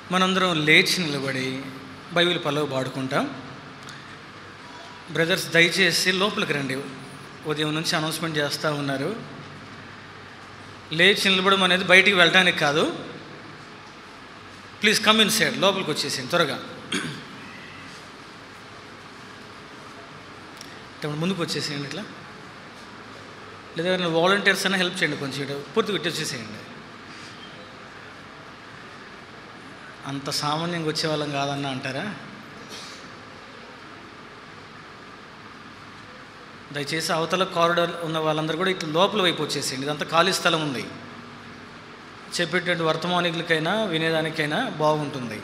మనందరం లేచి నిలబడి బైబిల్ పల్లవి పాడుకుంటాం బ్రదర్స్ దయచేసి లోపలికి రండి ఉదయం నుంచి అనౌన్స్మెంట్ చేస్తూ ఉన్నారు లేచి నిలబడడం అనేది బయటికి వెళ్ళడానికి కాదు ప్లీజ్ కమ్ ఇన్ సైడ్ లోపలికి వచ్చేసింది త్వరగా ఇప్పుడు ముందుకు వచ్చేసేయండి ఇట్లా లేదా ఎవరైనా వాలంటీర్స్ అయినా హెల్ప్ చేయండి కొంచెం ఇటు పూర్తిగా ఇటు వచ్చేసేయండి అంత సామాన్యంగా వచ్చే వాళ్ళం కాదన్న అంటారా దయచేసి అవతల కారిడార్ ఉన్న వాళ్ళందరూ కూడా ఇట్లా లోపల వైపు వచ్చేసేయండి ఇదంతా ఖాళీ స్థలం ఉంది చెప్పేటువంటి వర్తమానికులకైనా వినేదానికైనా బాగుంటుంది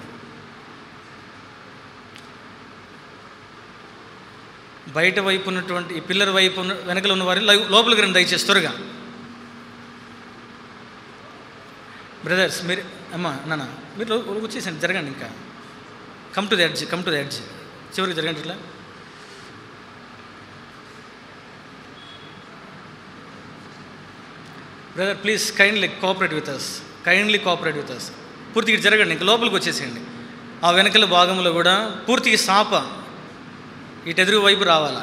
బయట వైపు ఉన్నటువంటి ఈ పిల్లర్ వైపు ఉన్న వెనకలు ఉన్న వారిని లై- లోపలికి రండి దయచేసి త్వరగా బ్రదర్స్ మీరు అమ్మా నాన్న మీరు లో- వచ్చేసండి జరగండి ఇంకా come to the edge come to the edge చివరికి జరగండి ఇట్లా brother please kindly cooperate with us kindly cooperate with us పూర్తిగా ఇటు జరగండి ఇంకా లోపలికి వచ్చేసేయండి ఆ వెనకల భాగంలో కూడా పూర్తిగా సాప ఇటు ఎదురు వైపు రావాలా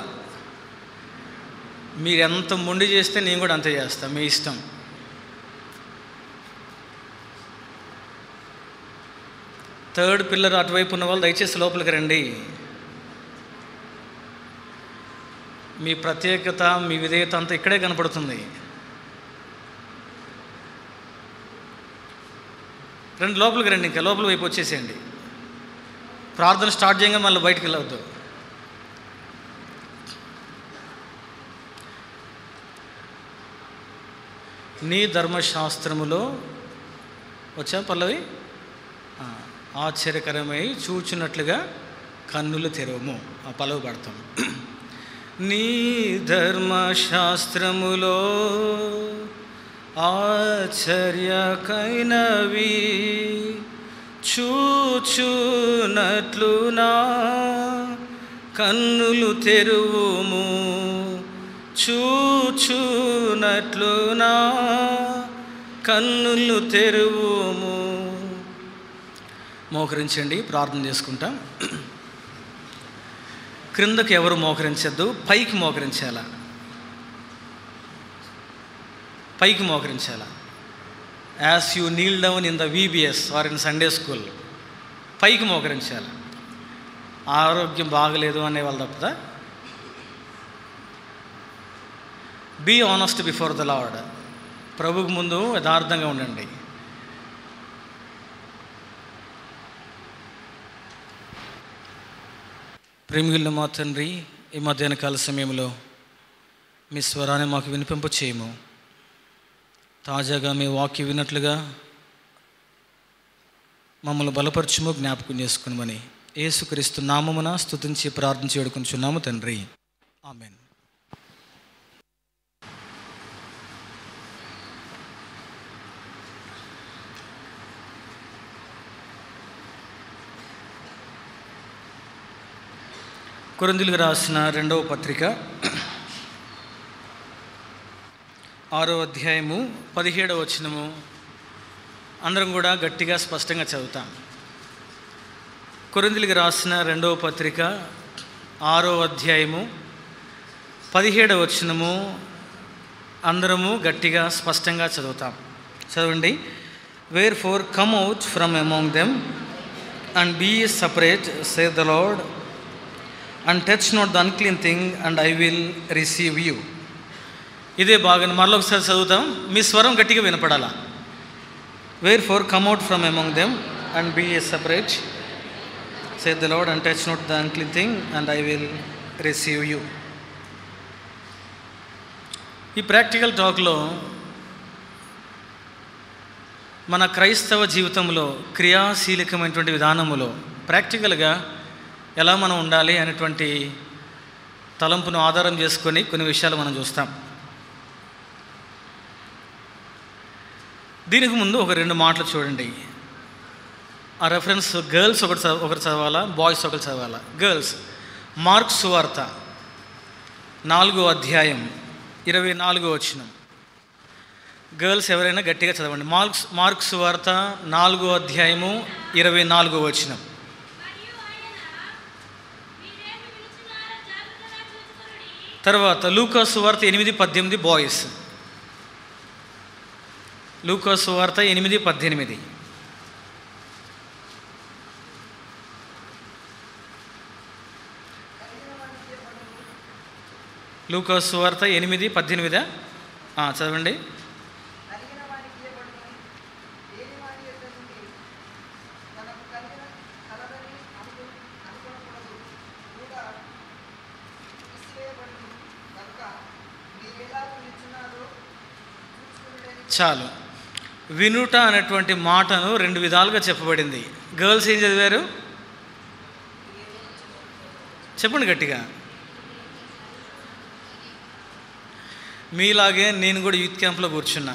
మీరు ఎంత మొండి చేస్తే నేను కూడా అంతే చేస్తాను మీ ఇష్టం థర్డ్ పిల్లర్ అటువైపు ఉన్న వాళ్ళు దయచేసి లోపలికి రండి మీ ప్రత్యేకత మీ విధేయత అంతా ఇక్కడే కనపడుతుంది రండి లోపలికి రండి ఇంకా లోపల వైపు వచ్చేసేయండి ప్రార్థన స్టార్ట్ చేయగా మళ్ళీ బయటికి వెళ్ళవద్దు నీ ధర్మశాస్త్రములో వచ్చా పల్లవి ఆ, ఆశ్చర్యకరమై చూచున్నట్లుగా కన్నులు తెరవము ఆ పల్లవి పడతాం నీ ధర్మశాస్త్రములో ఆశ్చర్యకైనవి చూచునట్లు నా కన్నులు తెరువుము చూచునట్లు నా కన్నులు తెరువుము మోకరించండి ప్రార్థన చేసుకుంటాం క్రిందకి ఎవరు మోకరించద్దు పైకి మోకరించాలా పైకి మోకరించాలా as you kneel down in the VBS or in Sunday school పైకి మోకరించాలి ఆరోగ్యం బాగలేదు అనే వాళ్ళు తప్పదా be honest before the Lord ప్రభుకు ముందు యథార్థంగా ఉండండి ప్రేమిగుల మా తండ్రి ఈ మధ్యాహ్న కాల సమయంలో మీ స్వరాన్ని మాకు వినిపింప చేయము తాజాగా మీ వాక్య విన్నట్లుగా మమ్మల్ని బలపరచుము జ్ఞాపకం చేసుకునమని యేసుక్రీస్తు నామమున స్తుతించి ప్రార్థన చేడుకుంటున్నాము తండ్రి ఆమెన్ కొరిందులకు రాసిన రెండవ పత్రిక ఆరో అధ్యాయము పదిహేడవ వచనము అందరం కూడా గట్టిగా స్పష్టంగా చదువుతాం కొరిందులకు రాసిన రెండవ పత్రిక ఆరో అధ్యాయము పదిహేడవ వచనము అందరము గట్టిగా స్పష్టంగా చదువుతాం చదవండి wherefore come out from among them and be separate say the Lord and touch not the unclean thing and I will receive you ఇదే బాగా మరలో ఒకసారి చదువుతాం మీ స్వరం గట్టిగా వినపడాలా wherefore come out from among them and be a separate say the Lord and touch not the unclean thing and I will receive you ఈ ప్రాక్టికల్ టాక్లో మన క్రైస్తవ జీవితంలో క్రియాశీలకమైనటువంటి విధానములో ప్రాక్టికల్గా ఎలా మనం ఉండాలి అనేటువంటి తలంపును ఆధారం చేసుకొని కొన్ని విషయాలు మనం చూస్తాం దీనికి ముందు ఒక రెండు మాటలు చూడండి ఆ రెఫరెన్స్ గర్ల్స్ ఒకటి చదవ ఒకటి చదవాలా బాయ్స్ ఒకటి చదవాలా గర్ల్స్ మార్క్స్ వార్త నాలుగో అధ్యాయం ఇరవై నాలుగో వచ్చినం గర్ల్స్ ఎవరైనా గట్టిగా చదవండి మార్క్స్ మార్క్స్ వార్త నాలుగో అధ్యాయము ఇరవై నాలుగో వచనం మరియు ఆయన మీరేమి పిలుచున్నారో జాగ్రత్తగా చూచుకొనుడి తర్వాత లూకాసు వార్త ఎనిమిది పద్దెనిమిది బాయ్స్ లూకాసు వార్త ఎనిమిది పద్దెనిమిది లూకాసు వార్త ఎనిమిది పద్దెనిమిదా ఆ, చదవండి కలిగిన వానికి ఇవ్వబడును లేని వాని యొద్ద నుండి తనకు కలిగిన కలదని అనుకు అనుకోకూడదు కూడా తీసివేయబడును కనుక మీరు ఎలా పిలుచున్నారో చూసుకుని చాలు వినుట అనేటువంటి మాటను రెండు విధాలుగా చెప్పబడింది గర్ల్స్ ఏం చదివారు చెప్పండి గట్టిగా మీలాగే నేను కూడా యూత్ క్యాంప్లో కూర్చున్నా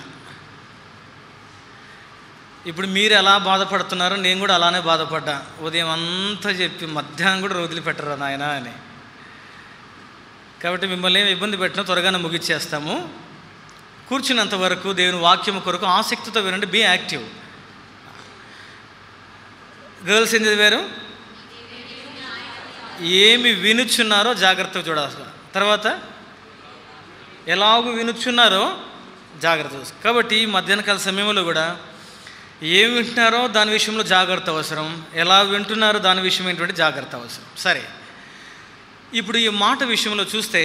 ఇప్పుడు మీరు ఎలా బాధపడుతున్నారో నేను కూడా అలానే బాధపడ్డా ఉదయం అంతా చెప్పి మధ్యాహ్నం కూడా రోజులు పెట్టరా నాయన అని కాబట్టి మిమ్మల్ని ఏమి ఇబ్బంది పెట్టినా త్వరగానే ముగిచ్చేస్తాము కూర్చున్నంత వరకు దేవుని వాక్యం కొరకు ఆసక్తితో వినండి బీ యాక్టివ్ గర్ల్స్ ఏం చదివారు ఏమి వినుచున్నారో జాగ్రత్తగా చూడాలి తర్వాత ఎలాగూ వినుచున్నారో జాగ్రత్త చూసుకో. కాబట్టి ఈ మధ్యాహ్న కాల సమయంలో కూడా ఏం వింటున్నారో దాని విషయంలో జాగ్రత్త అవసరం ఎలా వింటున్నారో దాని విషయం ఏంటంటే జాగ్రత్త అవసరం సరే ఇప్పుడు ఈ మాట విషయంలో చూస్తే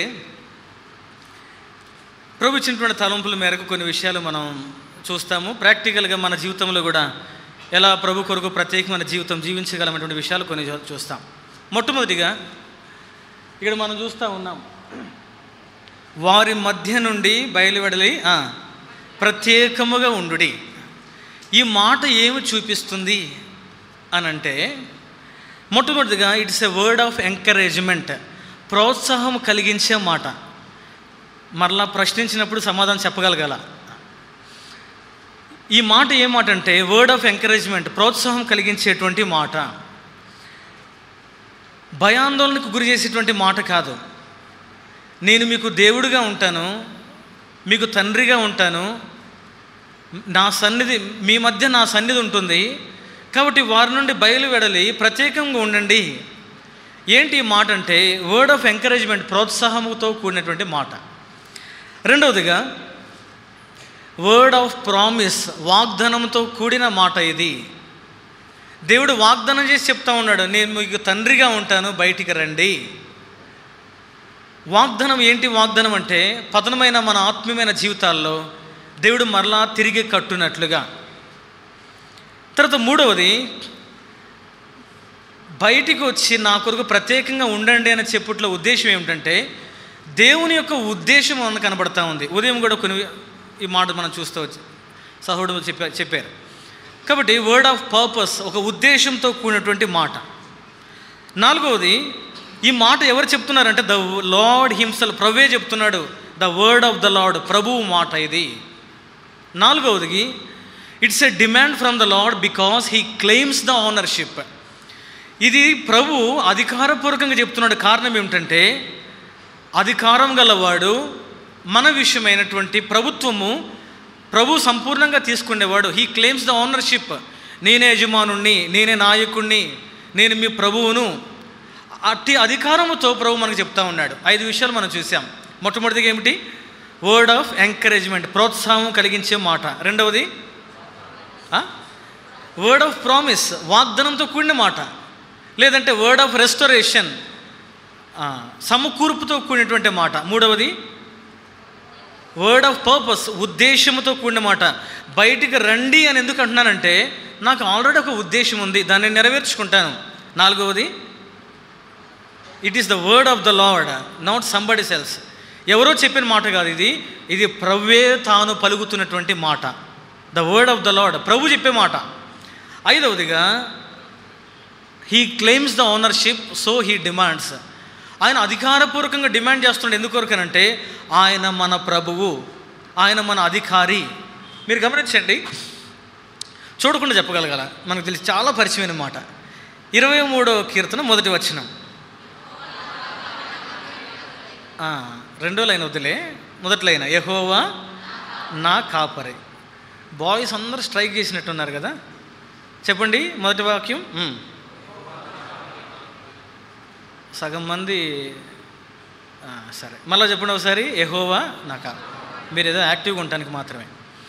ప్రభు ఇచ్చినటువంటి తలంపుల మేరకు కొన్ని విషయాలు మనం చూస్తాము ప్రాక్టికల్గా మన జీవితంలో కూడా ఎలా ప్రభు కొరకు ప్రత్యేకమైన జీవితం జీవించగలమైనటువంటి విషయాలు కొన్ని చూ- చూస్తాం మొట్టమొదటిగా ఇక్కడ మనం చూస్తూ ఉన్నాం వారి మధ్య నుండి బయలువెడలి ఆ, ప్రత్యేకముగా ఉండుడి ఈ మాట ఏమి చూపిస్తుంది అని అంటే మొట్టమొదటిగా it's a word of encouragement ప్రోత్సాహం కలిగించే మాట మరలా ప్రశ్నించినప్పుడు సమాధానం చెప్పగలగాల ఈ మాట ఏ మాట అంటే వర్డ్ ఆఫ్ ఎంకరేజ్మెంట్ ప్రోత్సాహం కలిగించేటువంటి మాట భయాందోళనకు గురి చేసేటువంటి మాట కాదు నేను మీకు దేవుడిగా ఉంటాను మీకు తండ్రిగా ఉంటాను నా సన్నిధి మీ మధ్య నా సన్నిధి ఉంటుంది కాబట్టి వారి నుండి బయలు వెడలి ప్రత్యేకంగా ఉండండి ఏంటి ఈ మాట అంటే వర్డ్ ఆఫ్ ఎంకరేజ్మెంట్ ప్రోత్సాహముతో కూడినటువంటి మాట రెండవదిగా వర్డ్ ఆఫ్ ప్రామిస్ వాగ్దానంతో కూడిన మాట ఇది దేవుడు వాగ్దానం చేసి చెప్తా ఉన్నాడు నేను మీకు తండ్రిగా ఉంటాను బయటికి రండి వాగ్దానం ఏంటి వాగ్దానం అంటే పతనమైన మన ఆత్మీయమైన జీవితాల్లో దేవుడు మరలా తిరిగి కట్టునట్లుగా తర్వాత మూడవది బయటికి వచ్చి నా కొరకు ప్రత్యేకంగా ఉండండి అని చెప్పుట్లో ఉద్దేశం ఏమిటంటే దేవుని యొక్క ఉద్దేశం మనకు కనబడతా ఉంది ఉదయం కూడా కొన్ని ఈ మాట మనం చూస్తూ వచ్చి సహోడు చెప్పారు చెప్పారు కాబట్టి వర్డ్ ఆఫ్ పర్పస్ ఒక ఉద్దేశంతో కూడినటువంటి మాట నాలుగవది ఈ మాట ఎవరు చెప్తున్నారంటే ద లార్డ్ హిమ్సెల్ ప్రవే చెప్తున్నాడు the word of the Lord ప్రభువు మాట ఇది నాలుగవది it's a demand from the Lord because he claims the ownership ఇది ప్రభు అధికారపూర్వకంగా చెప్తున్నాడు కారణం ఏమిటంటే అధికారం గలవాడు మన విషయమైనటువంటి ప్రభుత్వము ప్రభు సంపూర్ణంగా తీసుకునేవాడు హీ క్లెయిమ్స్ ద ఓనర్షిప్ నేనే యజమానుణ్ణి నేనే నాయకుణ్ణి నేను మీ ప్రభువును అట్టి అధికారముతో ప్రభు మనకు చెప్తా ఉన్నాడు ఐదు విషయాలు మనం చూసాం మొట్టమొదటిగా ఏమిటి వర్డ్ ఆఫ్ ఎంకరేజ్మెంట్ ప్రోత్సాహం కలిగించే మాట రెండవది వర్డ్ ఆఫ్ ప్రామిస్ వాగ్దానంతో కూడిన మాట లేదంటే వర్డ్ ఆఫ్ రెస్టరేషన్ సమకూర్పుతో కూడినటువంటి మాట మూడవది వర్డ్ ఆఫ్ పర్పస్ ఉద్దేశంతో కూడిన మాట బయటికి రండి అని ఎందుకు అంటున్నానంటే నాకు ఆల్రెడీ ఒక ఉద్దేశం ఉంది దాన్ని నెరవేర్చుకుంటాను నాలుగవది it is the word of the Lord not somebody else's ఎవరో చెప్పిన మాట కాదు ఇది ఇది ప్రవ్వే తాను పలుకుతున్నటువంటి మాట the word of the Lord ప్రభు చెప్పే మాట ఐదవదిగా he claims the ownership so he demands ఆయన అధికారపూర్వకంగా డిమాండ్ చేస్తున్నాడు ఎందుకొరకనంటే ఆయన మన ప్రభువు ఆయన మన అధికారి మీరు గమనించండి చూడకుండా చెప్పగలగల మనకు తెలిసి చాలా పరిచయమైన మాట ఇరవై మూడో కీర్తన మొదటి వచనం ఆ, రెండో లైన్ వదిలే మొదటి లైన్ యహోవా నా కాపరి బాయ్స్ అందరూ స్ట్రైక్ చేసినట్టున్నారు కదా చెప్పండి మొదటి వాక్యం ఉమ్. సగం మంది ఆ, సరే మళ్ళీ చెప్పండి ఒకసారి ఎహోవా నాకా మీరు ఏదో యాక్టివ్గా ఉండటానికి మాత్రమే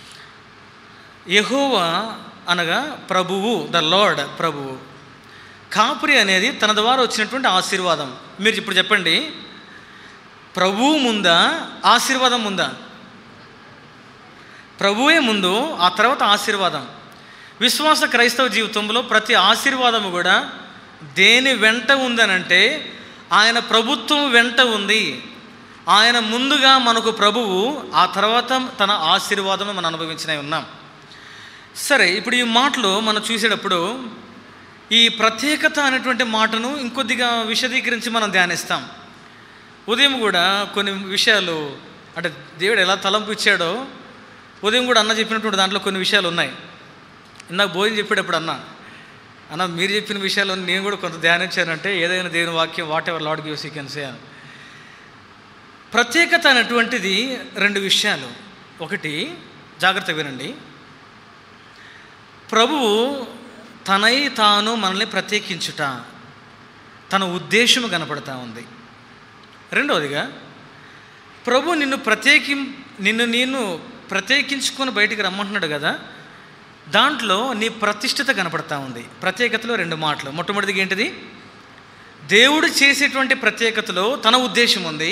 యహోవా అనగా ప్రభువు ద లార్డ్ ప్రభువు కాపురి అనేది తన ద్వారా వచ్చినటువంటి ఆశీర్వాదం మీరు ఇప్పుడు చెప్పండి ప్రభువు ముందా ఆశీర్వాదం ముందా ప్రభువే ముందు ఆ తర్వాత ఆశీర్వాదం విశ్వాస క్రైస్తవ జీవితంలో ప్రతి ఆశీర్వాదము కూడా దేని వెంట ఉందనంటే ఆయన ప్రభుత్వం వెంట ఉంది ఆయన ముందుగా మనకు ప్రభువు ఆ తర్వాత తన ఆశీర్వాదం మనం అనుభవించినవి ఉన్నాం సరే ఇప్పుడు ఈ మాటలు మనం చూసేటప్పుడు ఈ ప్రత్యేకత అనేటువంటి మాటను ఇంకొద్దిగా విశదీకరించి మనం ధ్యానిస్తాం ఉదయం కూడా కొన్ని విషయాలు అంటే దేవుడు ఎలా తలంపు ఇచ్చాడో ఉదయం కూడా అన్న చెప్పినటువంటి దాంట్లో కొన్ని విషయాలు ఉన్నాయి ఇందాక భోజనం చెప్పేటప్పుడు అన్న అన్న మీరు చెప్పిన విషయాలు నేను కూడా కొంత ధ్యానించానంటే ఏదైనా దేవుని వాక్యం whatever Lord gives you can say అని ప్రత్యేకత అనేటువంటిది రెండు విషయాలు ఒకటి జాగ్రత్త వినండి ప్రభువు తనై తాను మనల్ని ప్రత్యేకించుట తన ఉద్దేశం కనపడతా ఉంది రెండవదిగా ప్రభు నిన్ను ప్రత్యేకి నిన్ను నేను ప్రత్యేకించుకొని బయటికి రమ్మంటున్నాడు కదా దాంట్లో నీ ప్రతిష్టత కనపడతా ఉంది ప్రత్యేకతలో రెండు మాటలు మొట్టమొదటిది ఏంటిది దేవుడు చేసేటువంటి ప్రత్యేకతలో తన ఉద్దేశం ఉంది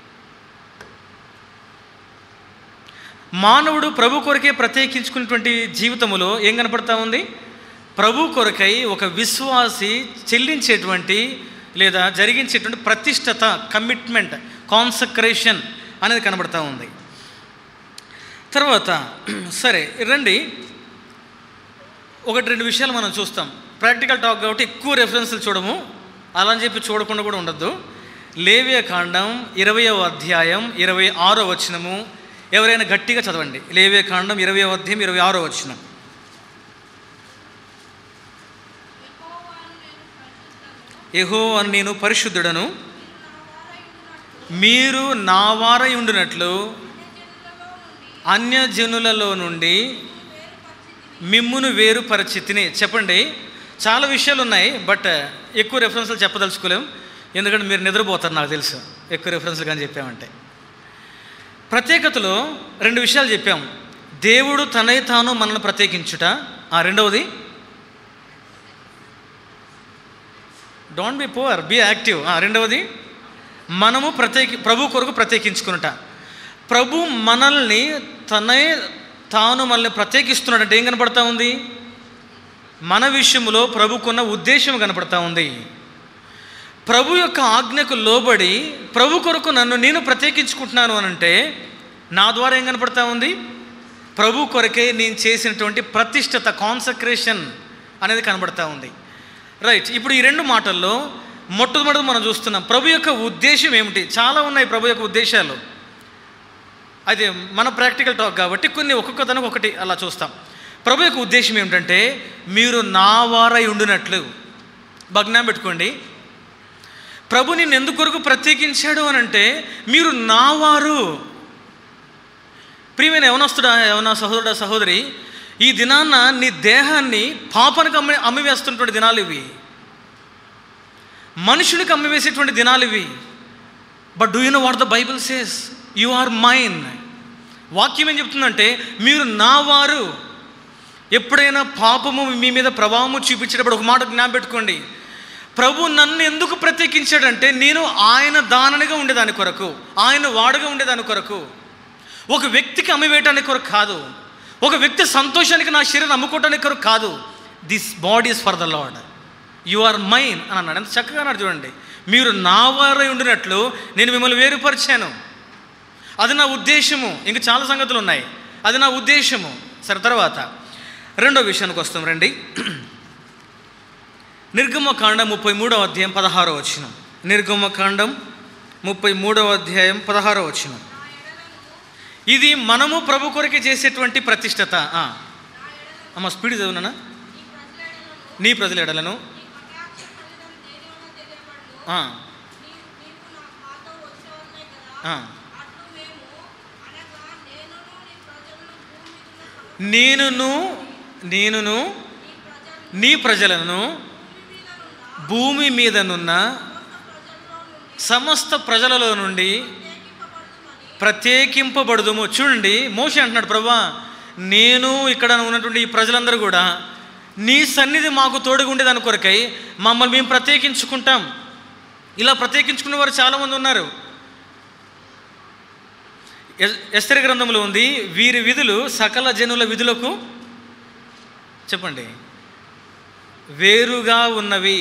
మానవుడు ప్రభు కొరకే ప్రత్యేకించుకున్నటువంటి జీవితములో ఏం కనపడతా ఉంది ప్రభు కొరకై ఒక విశ్వాసి చెల్లించేటువంటి లేదా జరిగించేటువంటి ప్రతిష్టత కమిట్మెంట్ కాన్సక్రేషన్ అనేది కనబడతా ఉంది తర్వాత సరే రండి ఒకటి రెండు విషయాలు మనం చూస్తాం ప్రాక్టికల్ టాక్ కాబట్టి ఎక్కువ రెఫరెన్స్లు చూడము అలా అని చెప్పి చూడకుండా కూడా ఉండద్దు లేవియ కాండం ఇరవయవ అధ్యాయం ఇరవై ఆరో వచనము ఎవరైనా గట్టిగా చదవండి లేవియ కాండం ఇరవై అధ్యాయం ఇరవై ఆరో వచనం ఎహో అని నేను పరిశుద్ధుడను మీరు నా వారై ఉండినట్లు అన్యజనులలో నుండి మిమ్మును వేరు పరిచితిని చెప్పండి చాలా విషయాలు ఉన్నాయి బట్ ఎక్కువ రెఫరెన్స్లు చెప్పదలుచుకోలేం ఎందుకంటే మీరు నిద్రపోతారు నాకు తెలుసు ఎక్కువ రెఫరెన్స్లు కానీ చెప్పామంటే ప్రత్యేకతలో రెండు విషయాలు చెప్పాం దేవుడు తనై తాను మనల్ని ప్రత్యేకించుట ఆ రెండవది don't be poor be active రెండవది మనము ప్రత్యేకి ప్రభు కొరకు ప్రత్యేకించుకునుట ప్రభు మనల్ని తనే తాను మనల్ని ప్రత్యేకిస్తున్నాడంటే ఏం కనపడతా ఉంది మన విషయంలో ప్రభుకున్న ఉద్దేశం కనపడతా ఉంది ప్రభు యొక్క ఆజ్ఞకు లోబడి ప్రభు కొరకు నన్ను నేను ప్రత్యేకించుకుంటున్నాను అని అంటే నా ద్వారా ఏం కనపడతా ఉంది ప్రభు కొరకే నేను చేసినటువంటి ప్రతిష్టత కాన్సక్రేషన్ అనేది కనబడతా ఉంది రైట్ ఇప్పుడు ఈ రెండు మాటల్లో మొట్టమొదటి మనం చూస్తున్నాం ప్రభు యొక్క ఉద్దేశం ఏమిటి చాలా ఉన్నాయి ప్రభు యొక్క ఉద్దేశాలు అయితే మన ప్రాక్టికల్ టాక్ కాబట్టి కొన్ని ఒక్కొక్క దానికి ఒకటి అలా చూస్తాం ప్రభు యొక్క ఉద్దేశం ఏమిటంటే మీరు నా వారై ఉండినట్లు భగ్నం పెట్టుకోండి ప్రభు నిన్ను ఎందుకు కొరకు ప్రత్యేకించాడు అని అంటే మీరు నా వారు ప్రియమైన యవనస్తుడా యవన సహోదరుడా సహోదరి ఈ దినాన్న నీ దేహాన్ని పాపనికి అమ్మి అమ్మివేస్తున్నటువంటి దినాలు ఇవి మనుషునికి అమ్మివేసేటువంటి దినాలు ఇవి but do you know what the Bible says you are mine వాక్యం ఏం చెప్తుందంటే మీరు నా వారు ఎప్పుడైనా పాపము మీ మీద ప్రభావము చూపించేటప్పుడు ఒక మాట జ్ఞాపం పెట్టుకోండి ప్రభు నన్ను ఎందుకు ప్రత్యేకించాడంటే నేను ఆయన దాననిగా ఉండేదాని కొరకు ఆయన వాడుగా ఉండేదాని కొరకు ఒక వ్యక్తికి అమ్మివేయటానికి కొరకు కాదు ఒక వ్యక్తి సంతోషానికి నా శరీరం అమ్ముకోవటానికి కొరకు కాదు this body is for the Lord you are mine అని అన్నాడు ఎంత చక్కగా అన్నాడు చూడండి మీరు నా వారై ఉండినట్లు నేను మిమ్మల్ని వేరుపరిచాను అది నా ఉద్దేశము ఇంక చాలా సంగతులు ఉన్నాయి అది నా ఉద్దేశము సరే తర్వాత రెండో విషయానికి వస్తాం రండి నిర్గమకాండం ముప్పై మూడవ అధ్యాయం పదహారో వచ్చినం నిర్గమకాండం ముప్పై మూడవ అధ్యాయం పదహారో వచ్చినం ఇది మనము ప్రభు కొరకే చేసేటువంటి ప్రతిష్టత ఆ. అమ్మ స్పీడ్ చదువునా నీ ప్రజల ఎడలను ఆ, ఆ. నేనును నేనును నీ ప్రజలను భూమి మీదనున్న సమస్త ప్రజలలో నుండి ప్రత్యేకింపబడుదుము చూడండి మోషి అంటున్నాడు ప్రభా నేను ఇక్కడ ఉన్నటువంటి ఈ ప్రజలందరూ కూడా నీ సన్నిధి మాకు తోడుగా ఉండేదాని కొరకై మమ్మల్ని మేము ప్రత్యేకించుకుంటాం ఇలా ప్రత్యేకించుకున్న వారు చాలామంది ఉన్నారు ఎస్- ఎస్తరి గ్రంథంలో ఉంది వీరి విధులు సకల జనుల విధులకు చెప్పండి వేరుగా ఉన్నవి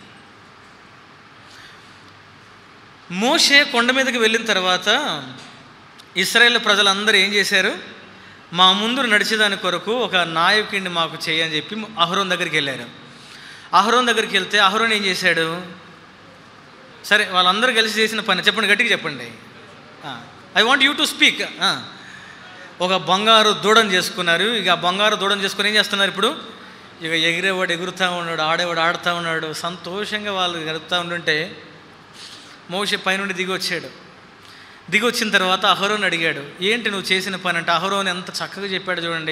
మోషే కొండ మీదకి వెళ్ళిన తర్వాత ఇస్రాయేల్ ప్రజలందరూ ఏం చేశారు మా ముందు నడిచేదాని కొరకు ఒక నాయకుడిని మాకు చేయని చెప్పి అహరోన్ దగ్గరికి వెళ్ళారు అహరోన్ దగ్గరికి వెళ్తే అహరోన్ ఏం చేశాడు సరే వాళ్ళందరూ కలిసి చేసిన పని చెప్పండి గట్టిగా చెప్పండి I want you to speak ఒక బంగారు దూడని చేసుకున్నారు ఇక ఆ బంగారు దూడని చేసుకుని ఏం చేస్తున్నారు ఇప్పుడు ఇక ఎగిరేవాడు ఎగురుతూ ఉన్నాడు ఆడేవాడు ఆడుతూ ఉన్నాడు సంతోషంగా వాళ్ళు గడుపుతూ ఉంటుంటే మోషే పైనుండి దిగి వచ్చాడు దిగి వచ్చిన తర్వాత అహరోన్ అడిగాడు ఏంటి నువ్వు చేసిన పని అంటే అహరోన్ ఎంత చక్కగా చెప్పాడు చూడండి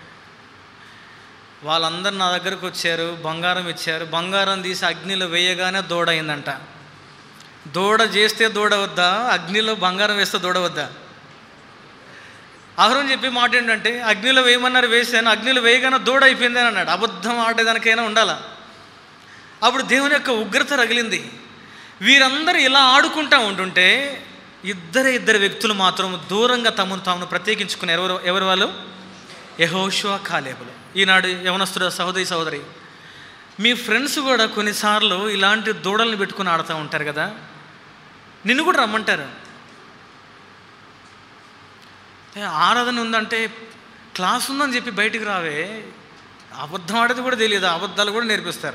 వాళ్ళందరూ నా దగ్గరకు వచ్చారు బంగారం ఇచ్చారు బంగారం తీసి అగ్నిలో వేయగానే దూడ అయిందంట దూడ చేస్తే దూడ వద్దా అగ్నిలో బంగారం వేస్తే దూడ వద్దా అహరోన్ చెప్పే మాట ఏంటంటే అగ్నిలో వేయమన్నారు వేసాను అగ్నిలో వేయగానే దూడ అయిపోయింది అని అన్నాడు అబద్ధం ఆడేదానికైనా ఉండాలా అప్పుడు దేవుని యొక్క ఉగ్రత రగిలింది వీరందరూ ఇలా ఆడుకుంటా ఉంటుంటే ఇద్దరే ఇద్దరు వ్యక్తులు మాత్రం దూరంగా తమను తాము ప్రత్యేకించుకున్నారు ఎవరు ఎవరు వాళ్ళు యహోషువా కాలేబులు ఈనాడు యవనస్తుడు సహోదరి సహోదరి మీ ఫ్రెండ్స్ కూడా కొన్నిసార్లు ఇలాంటి దూడల్ని పెట్టుకుని ఆడుతూ ఉంటారు కదా నిన్ను కూడా రమ్మంటారు ఏ, ఆరాధన ఉందంటే క్లాస్ ఉందని చెప్పి బయటికి రావే అబద్ధం ఆడేది కూడా తెలియదు అబద్ధాలు కూడా నేర్పిస్తారు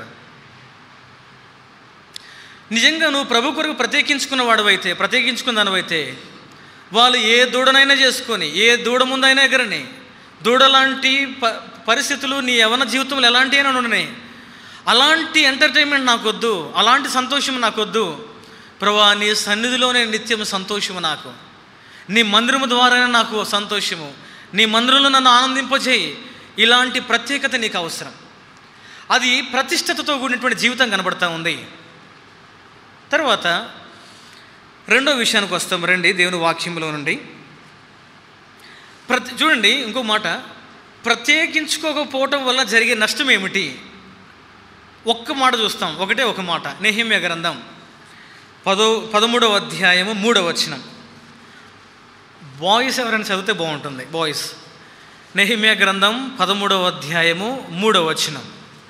నిజంగా నువ్వు ప్రభు కొరకు ప్రత్యేకించుకున్న వాడవైతే ప్రత్యేకించుకున్న దానివైతే వాళ్ళు ఏ దూడనైనా చేసుకొని ఏ దూడ ముందైనా ఎగరని దూడ లాంటి ప పరిస్థితులు నీ యవన జీవితంలో ఎలాంటి అయినా ఉండని అలాంటి ఎంటర్టైన్మెంట్ నాకొద్దు అలాంటి సంతోషం నాకొద్దు ప్రభా నీ సన్నిధిలోనే నిత్యం సంతోషము నాకు నీ మందిరము ద్వారానే నాకు సంతోషము నీ మందిరంలో నన్ను ఆనందింపజేయి ఇలాంటి ప్రత్యేకత నీకు అవసరం అది ప్రతిష్టతతో కూడినటువంటి జీవితం కనబడతా ఉంది తర్వాత రెండో విషయానికి వస్తాం రండి దేవుని వాక్యంలో నుండి ప్రతి చూడండి ఇంకో మాట ప్రత్యేకించుకోకపోవటం వల్ల జరిగే నష్టం ఏమిటి ఒక్క మాట చూస్తాం ఒకటే ఒక మాట నెహిమ్య గ్రంథం పదో పదమూడవ అధ్యాయము మూడవ వచనం బాయ్స్ ఎవరైనా చదివితే బాగుంటుంది బాయ్స్ నెహిమ్య గ్రంథం పదమూడవ అధ్యాయము మూడవ వచనం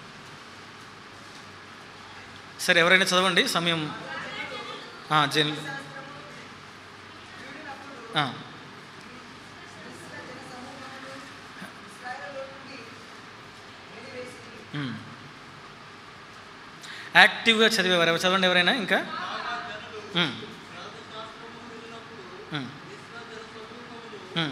సరే ఎవరైనా చదవండి సమయం ఆ, జన్ ఆ. ఉమ్. యాక్టివ్గా చదివేవారు ఎవరు చదవండి ఎవరైనా ఇంకా ఉమ్. ఉమ్. ఉమ్.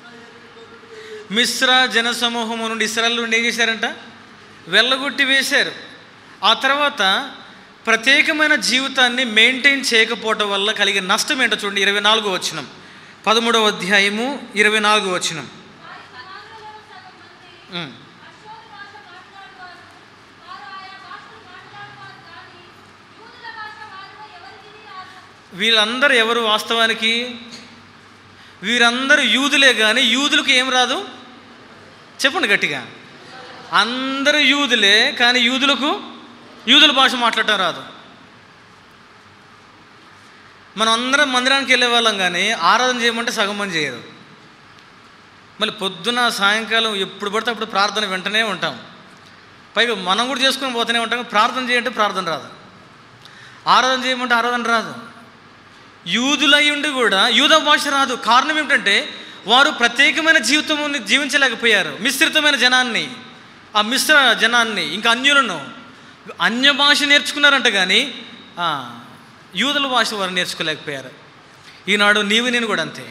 మిశ్ర జనసమూహము నుండి ఇస్రాయల్ నుండి ఏం చేశారంట వెళ్ళగొట్టి వేశారు ఆ తర్వాత ప్రత్యేకమైన జీవితాన్ని మెయింటైన్ చేయకపోవటం వల్ల కలిగే నష్టం ఏంటో చూడండి ఇరవై నాలుగో వచ్చినం పదమూడవ అధ్యాయము ఇరవై నాలుగో వచ్చినం వారి సమానులలో సగం మంది ఉమ్. అశ్వోధ భాష మాట్లాడువారు వారు ఆయా భాషలు మాట్లాడువారు కానీ యూదుల భాష వారిలో ఎవరికీ రాదు వీళ్ళందరూ ఎవరు వాస్తవానికి వీరందరూ యూదులే కానీ యూదులకు ఏం రాదు చెప్పండి గట్టిగా అందరూ యూదులే కానీ యూదులకు యూదుల భాష మాట్లాడటం రాదు మనం అందరం మందిరానికి వెళ్ళే వాళ్ళం కానీ ఆరాధన చేయమంటే సగం మంది చేయరు మళ్ళీ పొద్దున సాయంకాలం ఎప్పుడు పడితే అప్పుడు ప్రార్థన వెంటనే ఉంటాం పైగా మనం కూడా చేసుకొని పోతూనే ఉంటాం కానీ ప్రార్థన చేయంటే ప్రార్థన రాదు ఆరాధన చేయమంటే ఆరాధన రాదు యూదులై ఉండి కూడా యూద భాష రాదు కారణం ఏమిటంటే వారు ప్రత్యేకమైన జీవితం జీవించలేకపోయారు మిశ్రితమైన జనాన్ని ఆ మిశ్ర జనాన్ని ఇంకా అన్యులను అన్య భాష నేర్చుకున్నారంట కానీ ఆ, యూదుల భాష వారు నేర్చుకోలేకపోయారు ఈనాడు నీవు నేను కూడా అంతే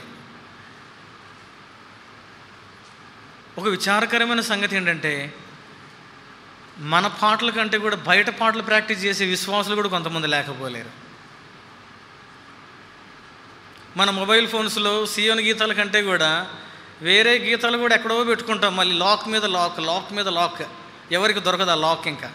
ఒక విచారకరమైన సంగతి ఏంటంటే మన పాటల కంటే కూడా బయట పాటలు ప్రాక్టీస్ చేసే విశ్వాసులు కూడా కొంతమంది లేకపోలేరు మన మొబైల్ ఫోన్స్లో సియోన్ గీతాల కంటే కూడా వేరే గీతాలు కూడా ఎక్కడో పెట్టుకుంటాం మళ్ళీ లాక్ మీద లాక్ లాక్ మీద లాక్ ఎవరికి దొరకదు ఆ లాక్ ఇంకా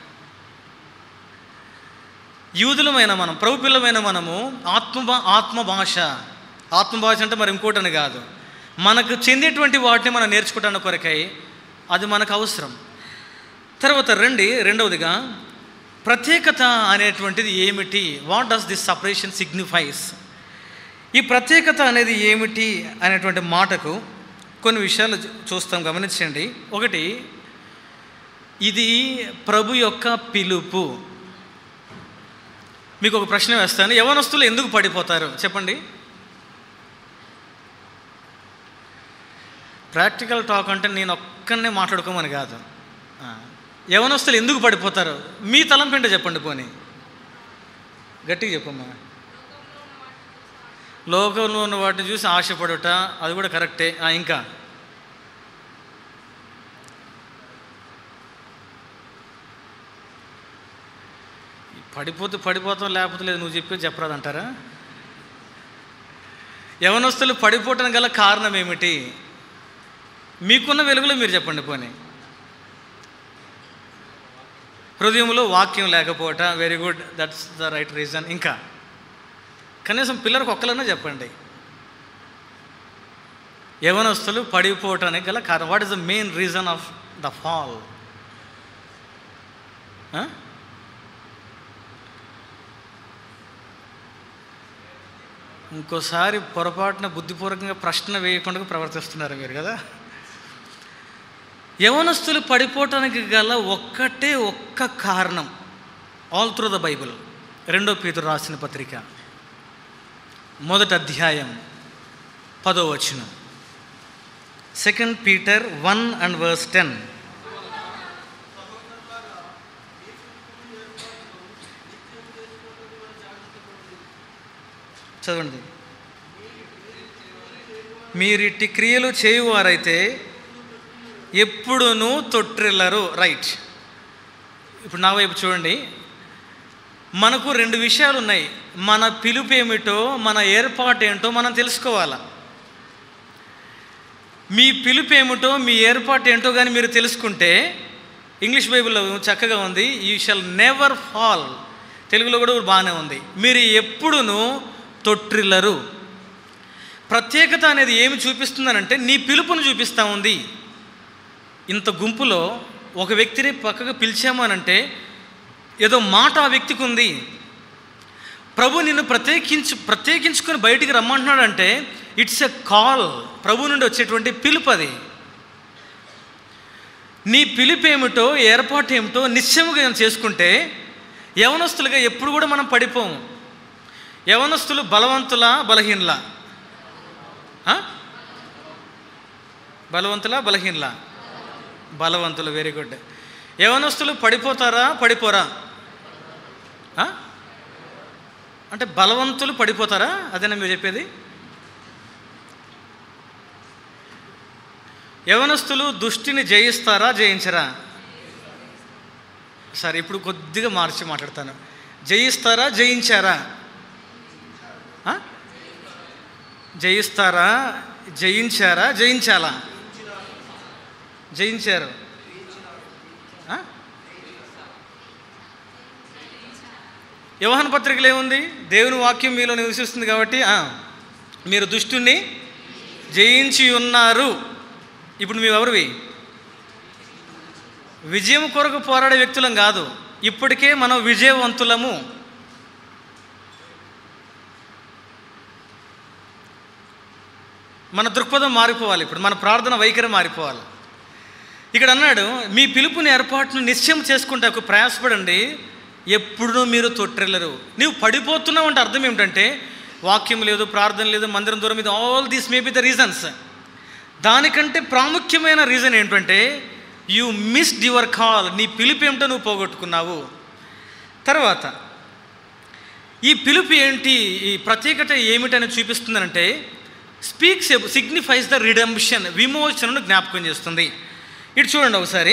యూదులమైన మనం ప్రభు పిల్లమైన మనము ఆత్మ ఆత్మ భాష ఆత్మ భాష అంటే మరి ఇంకోటని కాదు మనకు చెందేటువంటి వాటిని మనం నేర్చుకోవడానికి కొరకై అది మనకు అవసరం తర్వాత రండి రెండవదిగా ప్రత్యేకత అనేటువంటిది ఏమిటి what does this separation signifies ఈ ప్రత్యేకత అనేది ఏమిటి అనేటువంటి మాటకు కొన్ని విషయాలు చూ- చూస్తాం గమనించండి ఒకటి ఇది ప్రభు యొక్క పిలుపు మీకు ఒక ప్రశ్న వేస్తాను యవనస్తులు ఎందుకు పడిపోతారు చెప్పండి ప్రాక్టికల్ టాక్ అంటే నేను ఒక్కనే మాట్లాడుకోమని కాదు ఆ, యవనస్తులు ఎందుకు పడిపోతారు మీ తలంపేంటో చెప్పండి పోనీ గట్టిగా చెప్పమ్మా లోకంలో ఉన్న వాటిని చూసి ఆశపడుట అది కూడా కరెక్టే ఆ, ఇంకా పడిపోతే పడిపోతాం లేకపోతే లేదు నువ్వు చెప్పేది చెప్పరాదంటారా యవనస్తులు పడిపోవటానికి గల కారణం ఏమిటి మీకున్న వెలుగులో మీరు చెప్పండి పోనీ హృదయంలో వాక్యం లేకపోవట very good that's the right reason ఇంకా కనీసం పిల్లలకు ఒక్కలన్నా చెప్పండి యవనస్తులు పడిపోవటానికి గల కారణం what is the main reason of the fall ఇంకోసారి పొరపాటున బుద్ధిపూర్వకంగా ప్రశ్న వేయకుండా ప్రవర్తిస్తున్నారు మీరు కదా యవనస్తులు పడిపోవటానికి గల ఒక్కటే ఒక్క కారణం ఆల్ త్రూ ద బైబిల్ రెండో పీతురు రాసిన పత్రిక మొదటి అధ్యాయం పదో వచనం second Peter one and verse ten చదవండి మీరిట్టి క్రియలు చేయువారైతే ఎప్పుడునూ తొట్టిల్లరు రైట్ ఇప్పుడు నా వైపు చూడండి మనకు రెండు విషయాలు ఉన్నాయి మన పిలుపు ఏమిటో మన ఏర్పాటు ఏంటో మనం తెలుసుకోవాలా మీ పిలుపు ఏమిటో మీ ఏర్పాటు ఏంటో కానీ మీరు తెలుసుకుంటే ఇంగ్లీష్ బైబిల్లో చక్కగా ఉంది యూ షల్ నెవర్ ఫాల్ తెలుగులో కూడా బాగానే ఉంది మీరు ఎప్పుడునూ తొట్టిల్లరు ప్రత్యేకత అనేది ఏమి చూపిస్తుందనంటే నీ పిలుపును చూపిస్తూ ఉంది ఇంత గుంపులో ఒక వ్యక్తిని పక్కకు పిలిచాము అనంటే ఏదో మాట ఆ వ్యక్తికి ఉంది ప్రభు నిన్ను ప్రత్యేకించు ప్రత్యేకించుకొని బయటికి రమ్మంటున్నాడంటే ఇట్స్ ఎ కాల్ ప్రభు నుండి వచ్చేటువంటి పిలుపు అది నీ పిలుపు ఏమిటో ఏర్పాటు ఏమిటో నిశ్చయముగా చేసుకుంటే యవనస్తులుగా ఎప్పుడు కూడా మనం పడిపోము యవనస్తులు బలవంతుల బలహీనలా ఆ? బలవంతులా బలహీనలా బలవంతులు వెరీ గుడ్ యవనస్తులు పడిపోతారా పడిపోరా ఆ? అంటే బలవంతులు పడిపోతారా అదేనా మీరు చెప్పేది యవనస్తులు దుష్టిని జయిస్తారా జయించరా సరే ఇప్పుడు కొద్దిగా మార్చి మాట్లాడతాను జయిస్తారా జయించారా ఆ? జయిస్తారా జయించారా జయించాలా జయించారు ఆ? యోహాన పత్రికలో ఏముంది దేవుని వాక్యం మీలో నివసిస్తుంది కాబట్టి ఆ, మీరు దుష్టుని జయించి ఉన్నారు ఇప్పుడు మేము ఎవరివి విజయం కొరకు పోరాడే వ్యక్తులం కాదు ఇప్పటికే మనం విజయవంతులము మన దృక్పథం మారిపోవాలి ఇప్పుడు మన ప్రార్థన వైఖరి మారిపోవాలి ఇక్కడ అన్నాడు మీ పిలుపుని ఏర్పాటును నిశ్చయం చేసుకుంటాకు ప్రయాసపడండి ఎప్పుడు మీరు తొట్టిల్లరు నీవు పడిపోతున్నావు అంటే అర్థం ఏమిటంటే వాక్యం లేదు ప్రార్థన లేదు మందిరం దూరం ఇది all these may be the reasons దానికంటే ప్రాముఖ్యమైన రీజన్ ఏంటంటే యు మిస్డ్ యువర్ కాల్ నీ పిలుపు ఏమిటో నువ్వు పోగొట్టుకున్నావు తర్వాత ఈ పిలుపు ఏంటి ఈ ప్రత్యేకత ఏమిటని చూపిస్తుందనంటే స్పీక్స్ సిగ్నిఫైస్ ద రిడెంప్షన్ విమోచనను జ్ఞాపకం చేస్తుంది ఇటు చూడండి ఒకసారి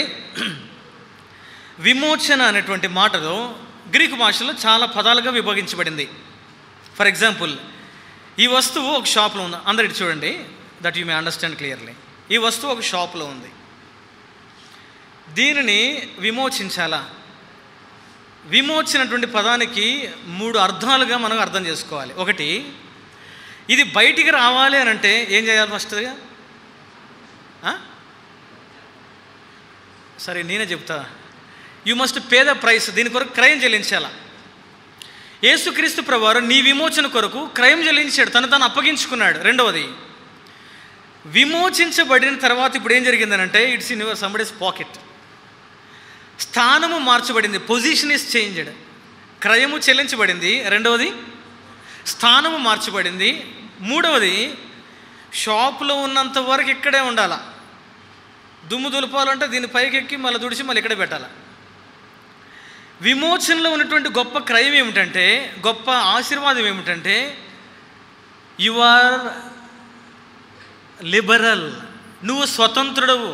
విమోచన అనేటువంటి మాటలో గ్రీకు భాషలో చాలా పదాలుగా విభజించబడింది ఫర్ ఎగ్జాంపుల్ ఈ వస్తువు ఒక షాప్లో ఉంది అందరు ఇటు చూడండి that you may understand clearly ఈ వస్తువు ఒక షాప్లో ఉంది దీనిని విమోచించాలా విమోచినటువంటి పదానికి మూడు అర్థాలుగా మనం అర్థం చేసుకోవాలి ఒకటి ఇది బయటికి రావాలి అని అంటే ఏం చేయాలి ఫస్ట్గా ఆ? సరే నేనే చెప్తా you must pay the price దీని కొరకు క్రయం చెల్లించాలా యేసుక్రీస్తు ప్రభువారు నీ విమోచన కొరకు క్రయం చెల్లించాడు తను తను అప్పగించుకున్నాడు రెండవది విమోచించబడిన తర్వాత ఇప్పుడు ఏం జరిగిందనంటే it's in your somebody's pocket స్థానము మార్చబడింది పొజిషన్ ఇస్ చేంజ్డ్ క్రయము చెల్లించబడింది రెండవది స్థానము మార్చబడింది మూడవది షాపులో ఉన్నంత వరకు ఇక్కడే ఉండాల దుమ్ము దులపాలంటే దీని పైకి ఎక్కి మళ్ళీ దుడిచి మళ్ళీ ఇక్కడే పెట్టాలి విమోచనలో ఉన్నటువంటి గొప్ప క్రయం ఏమిటంటే గొప్ప ఆశీర్వాదం ఏమిటంటే యు ఆర్ లిబరల్ నువ్వు స్వతంత్రుడవు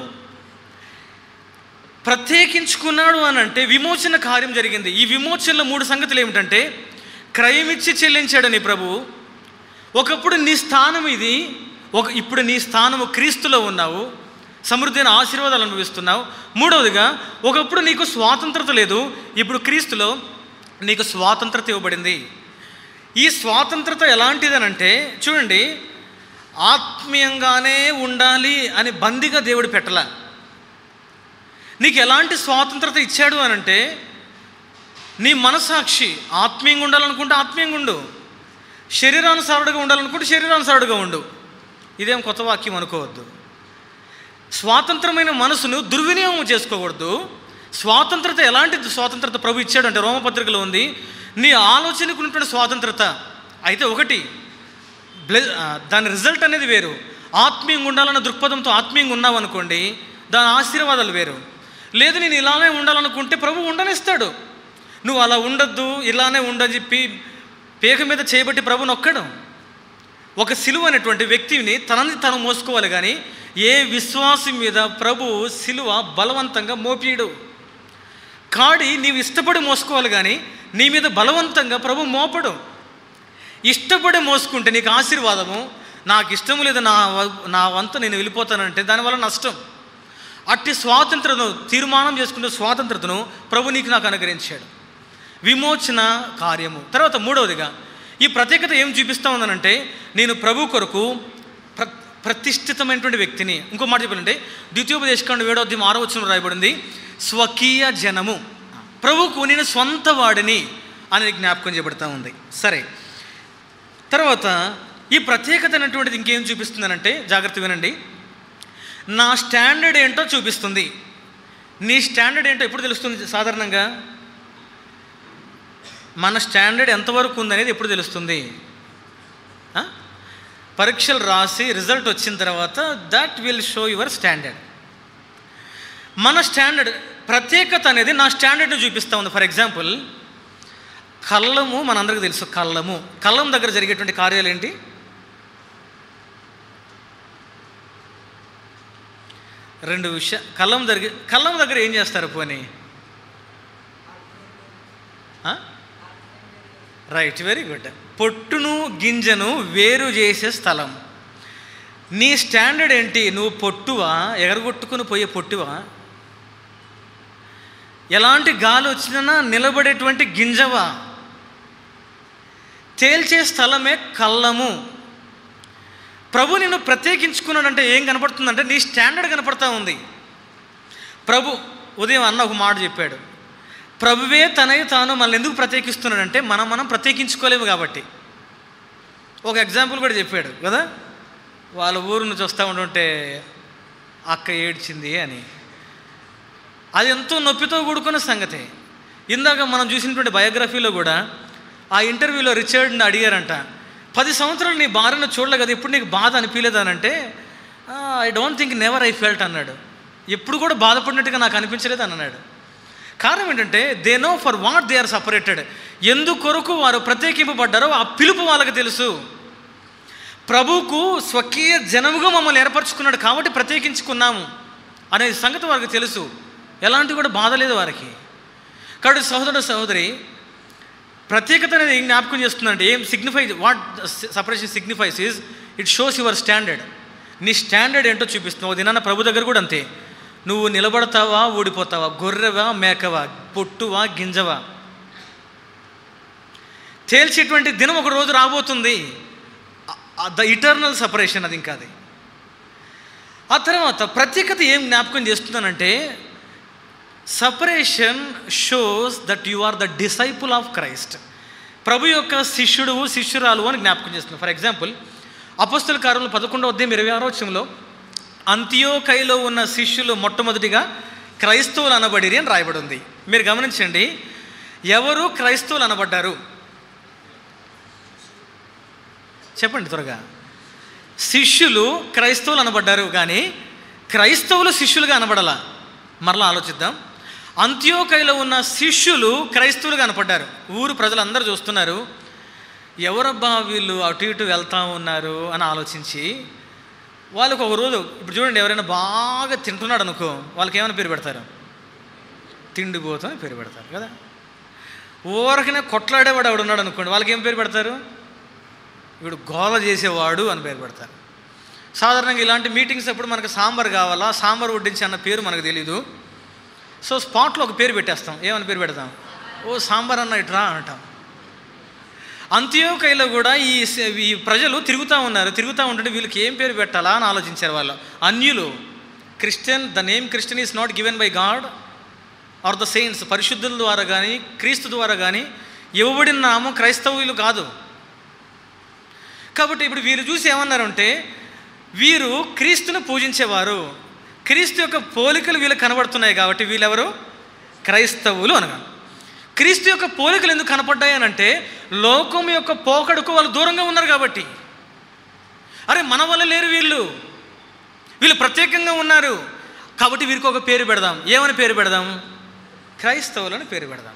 ప్రత్యేకించుకున్నాడు అని అంటే విమోచన కార్యం జరిగింది ఈ విమోచనలో మూడు సంగతులు ఏమిటంటే క్రయమిచ్చి చెల్లించాడు నీ ప్రభు ఒకప్పుడు నీ స్థానం ఇది ఒక ఇప్పుడు నీ స్థానము క్రీస్తులో ఉన్నావు సమృద్ధైన ఆశీర్వాదాలు అనుభవిస్తున్నావు మూడవదిగా ఒకప్పుడు నీకు స్వాతంత్రత లేదు ఇప్పుడు క్రీస్తులో నీకు స్వాతంత్రత ఇవ్వబడింది ఈ స్వాతంత్రత ఎలాంటిదనంటే చూడండి ఆత్మీయంగానే ఉండాలి అని బందిగా దేవుడు పెట్టలా నీకు ఎలాంటి స్వాతంత్రత ఇచ్చాడు అని అంటే నీ మనసాక్షి ఆత్మీయంగా ఉండాలనుకుంటే ఆత్మీయంగా ఉండు శరీరానుసారుడుగా ఉండాలనుకుంటే శరీరానుసారుడుగా ఉండు ఇదేం కొత్త వాక్యం అనుకోవద్దు స్వాతంత్రమైన మనసును దుర్వినియోగం చేసుకోకూడదు స్వాతంత్రత ఎలాంటి స్వాతంత్రత ప్రభు ఇచ్చాడు అంటే రోమపత్రికలో ఉంది నీ ఆలోచనకు ఉన్నటువంటి స్వాతంత్రత అయితే ఒకటి బ్లె ఆ, దాని రిజల్ట్ అనేది వేరు ఆత్మీయంగా ఉండాలన్న దృక్పథంతో ఆత్మీయంగా ఉన్నావు అనుకోండి దాని ఆశీర్వాదాలు వేరు లేదు నేను ఇలానే ఉండాలనుకుంటే ప్రభు ఉండనిస్తాడు నువ్వు అలా ఉండొద్దు ఇలానే ఉండని చెప్పి పేక మీద చేయబట్టి ప్రభు నొక్కడం ఒక సిలువ అనేటువంటి వ్యక్తిని తనని తను మోసుకోవాలి కానీ ఏ విశ్వాసం మీద ప్రభు సిలువ బలవంతంగా మోపీయడు కాడి నీవు ఇష్టపడి మోసుకోవాలి కానీ నీ మీద బలవంతంగా ప్రభు మోపడు ఇష్టపడి మోసుకుంటే నీకు ఆశీర్వాదము నాకు ఇష్టం లేదు నా వ- నా వంతు నేను వెళ్ళిపోతానంటే దానివల్ల నష్టం అట్టి స్వాతంత్రతను తీర్మానం చేసుకునే స్వాతంత్రతను ప్రభు నీకు నాకు అనుగ్రహించాడు విమోచన కార్యము తర్వాత మూడవదిగా ఈ ప్రత్యేకత ఏం చూపిస్తా ఉందనంటే నేను ప్రభు కొరకు ప్ర ప్రతిష్ఠితమైనటువంటి వ్యక్తిని ఇంకో మాట చెప్పాలంటే ద్వితీయోపదేశకాండ ఏడో అధ్యాయం ఆరో వచనం రాయబడింది స్వకీయ జనము ప్రభుకు నేను స్వంత వాడిని అనేది జ్ఞాపకం చేయబడతా ఉంది సరే తర్వాత ఈ ప్రత్యేకత అనేటువంటిది ఇంకేం చూపిస్తుందనంటే జాగ్రత్త వినండి నా స్టాండర్డ్ ఏంటో చూపిస్తుంది నీ స్టాండర్డ్ ఏంటో ఎప్పుడు తెలుస్తుంది సాధారణంగా మన స్టాండర్డ్ ఎంతవరకు ఉందనేది ఎప్పుడు తెలుస్తుంది ఆ? పరీక్షలు రాసి రిజల్ట్ వచ్చిన తర్వాత that will show your standard మన స్టాండర్డ్ ప్రత్యేకత అనేది నా స్టాండర్డ్ని చూపిస్తూ ఉంది ఫర్ ఎగ్జాంపుల్ కళ్ళము మనందరికీ తెలుసు కళ్ళము కళ్ళం దగ్గర జరిగేటువంటి కార్యాలు ఏంటి రెండు విషయ కళ్ళం దగ్గర కళ్ళం దగ్గర ఏం చేస్తారు పోనీ రైట్ వెరీ గుడ్ పొట్టును గింజను వేరు చేసే స్థలం నీ స్టాండర్డ్ ఏంటి నువ్వు పొట్టువా ఎగరగొట్టుకుని పోయే పొట్టువా ఎలాంటి గాలి వచ్చినా నిలబడేటువంటి గింజవా తేల్చే స్థలమే కళ్ళము ప్రభు నిన్ను ప్రత్యేకించుకున్నాడంటే ఏం కనపడుతుందంటే నీ స్టాండర్డ్ కనపడతా ఉంది ప్రభు ఉదయం అన్న ఒక మాట చెప్పాడు ప్రభువే తనై తాను మనల్ని ఎందుకు ప్రత్యేకిస్తున్నాడంటే మనం మనం ప్రత్యేకించుకోలేము కాబట్టి ఒక ఎగ్జాంపుల్ కూడా చెప్పాడు కదా వాళ్ళ ఊరు నుంచి వస్తూ ఉంటుంటే అక్క ఏడ్చింది అని అది ఎంతో నొప్పితో కూడుకున్న సంగతి ఇందాక మనం చూసినటువంటి బయోగ్రఫీలో కూడా ఆ ఇంటర్వ్యూలో రిచర్డ్ని అడిగారంట పది సంవత్సరాలు నీ భార్యను చూడలే కదా ఎప్పుడు నీకు బాధ అనిపించలేదనంటే I don't think never I felt అన్నాడు ఎప్పుడు కూడా బాధపడినట్టుగా నాకు అనిపించలేదు అని అన్నాడు కారణం ఏంటంటే they know for what they are separated ఎందుకొరకు వారు ప్రత్యేకింపబడ్డారో ఆ పిలుపు వాళ్ళకి తెలుసు ప్రభువుకు స్వకీయ జనముగా మమ్మల్ని ఏర్పరచుకున్నాడు కాబట్టి ప్రత్యేకించుకున్నాము అనే సంగతి వారికి తెలుసు ఎలాంటి కూడా బాధ లేదు వారికి కాబట్టి సహోదరుడు సహోదరి ప్రత్యేకత అనేది ఏం జ్ఞాపకం చేస్తుందంటే ఏం signify what separation signifies is it shows your standard నీ స్టాండర్డ్ ఏంటో చూపిస్తున్నావు దినాన్న ప్రభు దగ్గర కూడా అంతే నువ్వు నిలబడతావా ఊడిపోతావా గొర్రెవా మేకవా పొట్టువా గింజవా తేల్చేటువంటి దినం ఒక రోజు రాబోతుంది ద ఇటర్నల్ సపరేషన్ అది ఇంకా అది ఆ తర్వాత ప్రత్యేకత ఏం జ్ఞాపకం చేస్తున్నానంటే separation shows that you are the disciple of Christ ప్రభు యొక్క శిష్యుడు శిష్యురాలు అని జ్ఞాపకం చేస్తున్నాం ఫర్ ఎగ్జాంపుల్ అపస్తుల కార్యంలో పదకొండవ అధ్యాయం ఇరవై ఆరో వచ్చంలో అంత్యోకైలో ఉన్న శిష్యులు మొట్టమొదటిగా క్రైస్తవులు అనబడిరి అని రాయబడి ఉంది మీరు గమనించండి ఎవరు క్రైస్తవులు అనబడ్డారు చెప్పండి త్వరగా శిష్యులు క్రైస్తవులు అనబడ్డారు కానీ క్రైస్తవులు శిష్యులుగా అనబడాల మరలా ఆలోచిద్దాం అంత్యోకైలో ఉన్న శిష్యులు క్రైస్తవులుగా అనపడ్డారు ఊరు ప్రజలందరూ చూస్తున్నారు ఎవరబ్బా వీళ్ళు అటు ఇటు వెళ్తా ఉన్నారు అని ఆలోచించి వాళ్ళకు ఒక రోజు ఇప్పుడు చూడండి ఎవరైనా బాగా తింటున్నాడు అనుకో వాళ్ళకి ఏమైనా పేరు పెడతారు తిండిపోతూ అని పేరు పెడతారు కదా ఊరకనే కొట్లాడేవాడు ఎవడున్నాడు అనుకోండి వాళ్ళకి ఏం పేరు పెడతారు వీడు గోల చేసేవాడు అని పేరు పెడతారు సాధారణంగా ఇలాంటి మీటింగ్స్ అప్పుడు మనకు సాంబార్ కావాలా సాంబార్ వడ్డించి అన్న పేరు మనకు తెలీదు సో స్పాట్లో ఒక పేరు పెట్టేస్తాం ఏమని పేరు పెడతాం ఓ సాంబార్ అన్న ఇట్రా అంటాం అంత్యోకైలో కూడా ఈ స- ఈ ప్రజలు తిరుగుతూ ఉన్నారు తిరుగుతూ ఉంటుంటే వీళ్ళకి ఏం పేరు పెట్టాలా అని ఆలోచించారు వాళ్ళు అన్యులు Christian the name Christian is not given by God or the saints పరిశుద్ధుల ద్వారా కానీ క్రీస్తు ద్వారా కానీ ఇవ్వబడిన నామం క్రైస్తవులు కాదు కాబట్టి ఇప్పుడు వీరు చూసి ఏమన్నారంటే వీరు క్రీస్తును పూజించేవారు క్రీస్తు యొక్క పోలికలు వీళ్ళకి కనబడుతున్నాయి కాబట్టి వీళ్ళెవరు క్రైస్తవులు అనగా క్రీస్తు యొక్క పోలికలు ఎందుకు కనపడ్డాయి అని అంటే లోకం యొక్క పోకడుకు వాళ్ళు దూరంగా ఉన్నారు కాబట్టి అరే మన వల్ల లేరు వీళ్ళు వీళ్ళు ప్రత్యేకంగా ఉన్నారు కాబట్టి వీరికి ఒక పేరు పెడదాం ఏమని పేరు పెడదాం క్రైస్తవులని పేరు పెడదాం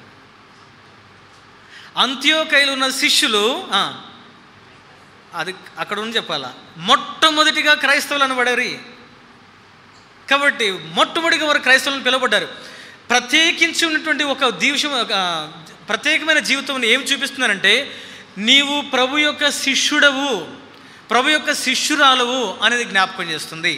అంత్యోకైలు ఉన్న శిష్యులు ఆ, అది అక్కడ ఉంది చెప్పాలా మొట్టమొదటిగా క్రైస్తవులు అనబడారు కాబట్టి మొట్టమొదటిగా వారు క్రైస్తవులను పిలువబడ్డారు ప్రత్యేకించి ఉన్నటువంటి ఒక దీవసం ఒక ప్రత్యేకమైన జీవితం ఏం చూపిస్తున్నారంటే నీవు ప్రభు యొక్క శిష్యుడవు ప్రభు యొక్క శిష్యురాలవు అనేది జ్ఞాపకం చేస్తుంది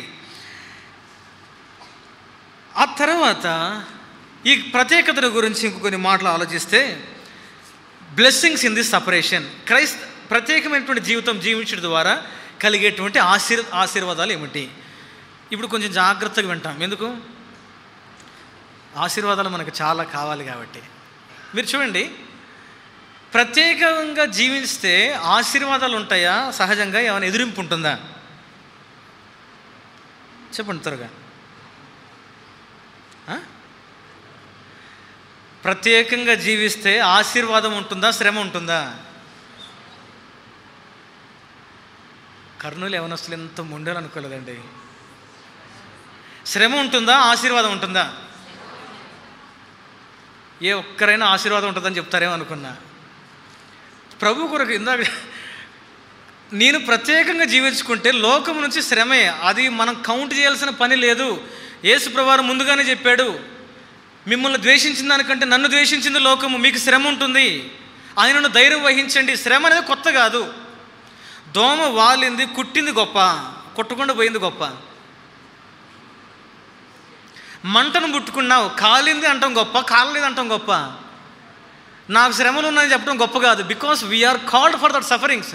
ఆ తర్వాత ఈ ప్రత్యేకతల గురించి ఇంకొన్ని కొన్ని మాటలు ఆలోచిస్తే బ్లెస్సింగ్స్ ఇన్ దిస్ సపరేషన్ క్రైస్త ప్రత్యేకమైనటువంటి జీవితం జీవించడం ద్వారా కలిగేటువంటి ఆశీర్ ఆశీర్వాదాలు ఏమిటి ఇప్పుడు కొంచెం జాగ్రత్తగా వింటాం ఎందుకు ఆశీర్వాదాలు మనకు చాలా కావాలి కాబట్టి మీరు చూడండి ప్రత్యేకంగా జీవిస్తే ఆశీర్వాదాలు ఉంటాయా సహజంగా ఏమైనా ఎదురింపు ఉంటుందా చెప్పండి త్వరగా ఆ? ప్రత్యేకంగా జీవిస్తే ఆశీర్వాదం ఉంటుందా శ్రమ ఉంటుందా కర్నూలు యవనస్తులు ఎంత ముండాలు అనుకోలేదండి శ్రమ ఉంటుందా ఆశీర్వాదం ఉంటుందా ఏ ఒక్కరైనా ఆశీర్వాదం ఉంటుందని చెప్తారేమో అనుకున్నా ప్రభు కొరకు ఇందాక నేను ప్రత్యేకంగా జీవించుకుంటే లోకం నుంచి శ్రమే అది మనం కౌంట్ చేయాల్సిన పని లేదు యేసు ప్రభువారు ముందుగానే చెప్పాడు మిమ్మల్ని ద్వేషించిన దానికంటే నన్ను ద్వేషించింది లోకము మీకు శ్రమ ఉంటుంది ఆయనను ధైర్యం వహించండి శ్రమ అనేది కొత్త కాదు దోమ వాలింది కుట్టింది గొప్ప కొట్టకుండా పోయింది గొప్ప మంటను ముట్టుకున్నావు కాలింది అంటాం గొప్ప కాలలేదు అంటాం గొప్ప నాకు శ్రమలు ఉన్నాయని చెప్పడం గొప్ప కాదు because we are called for that sufferings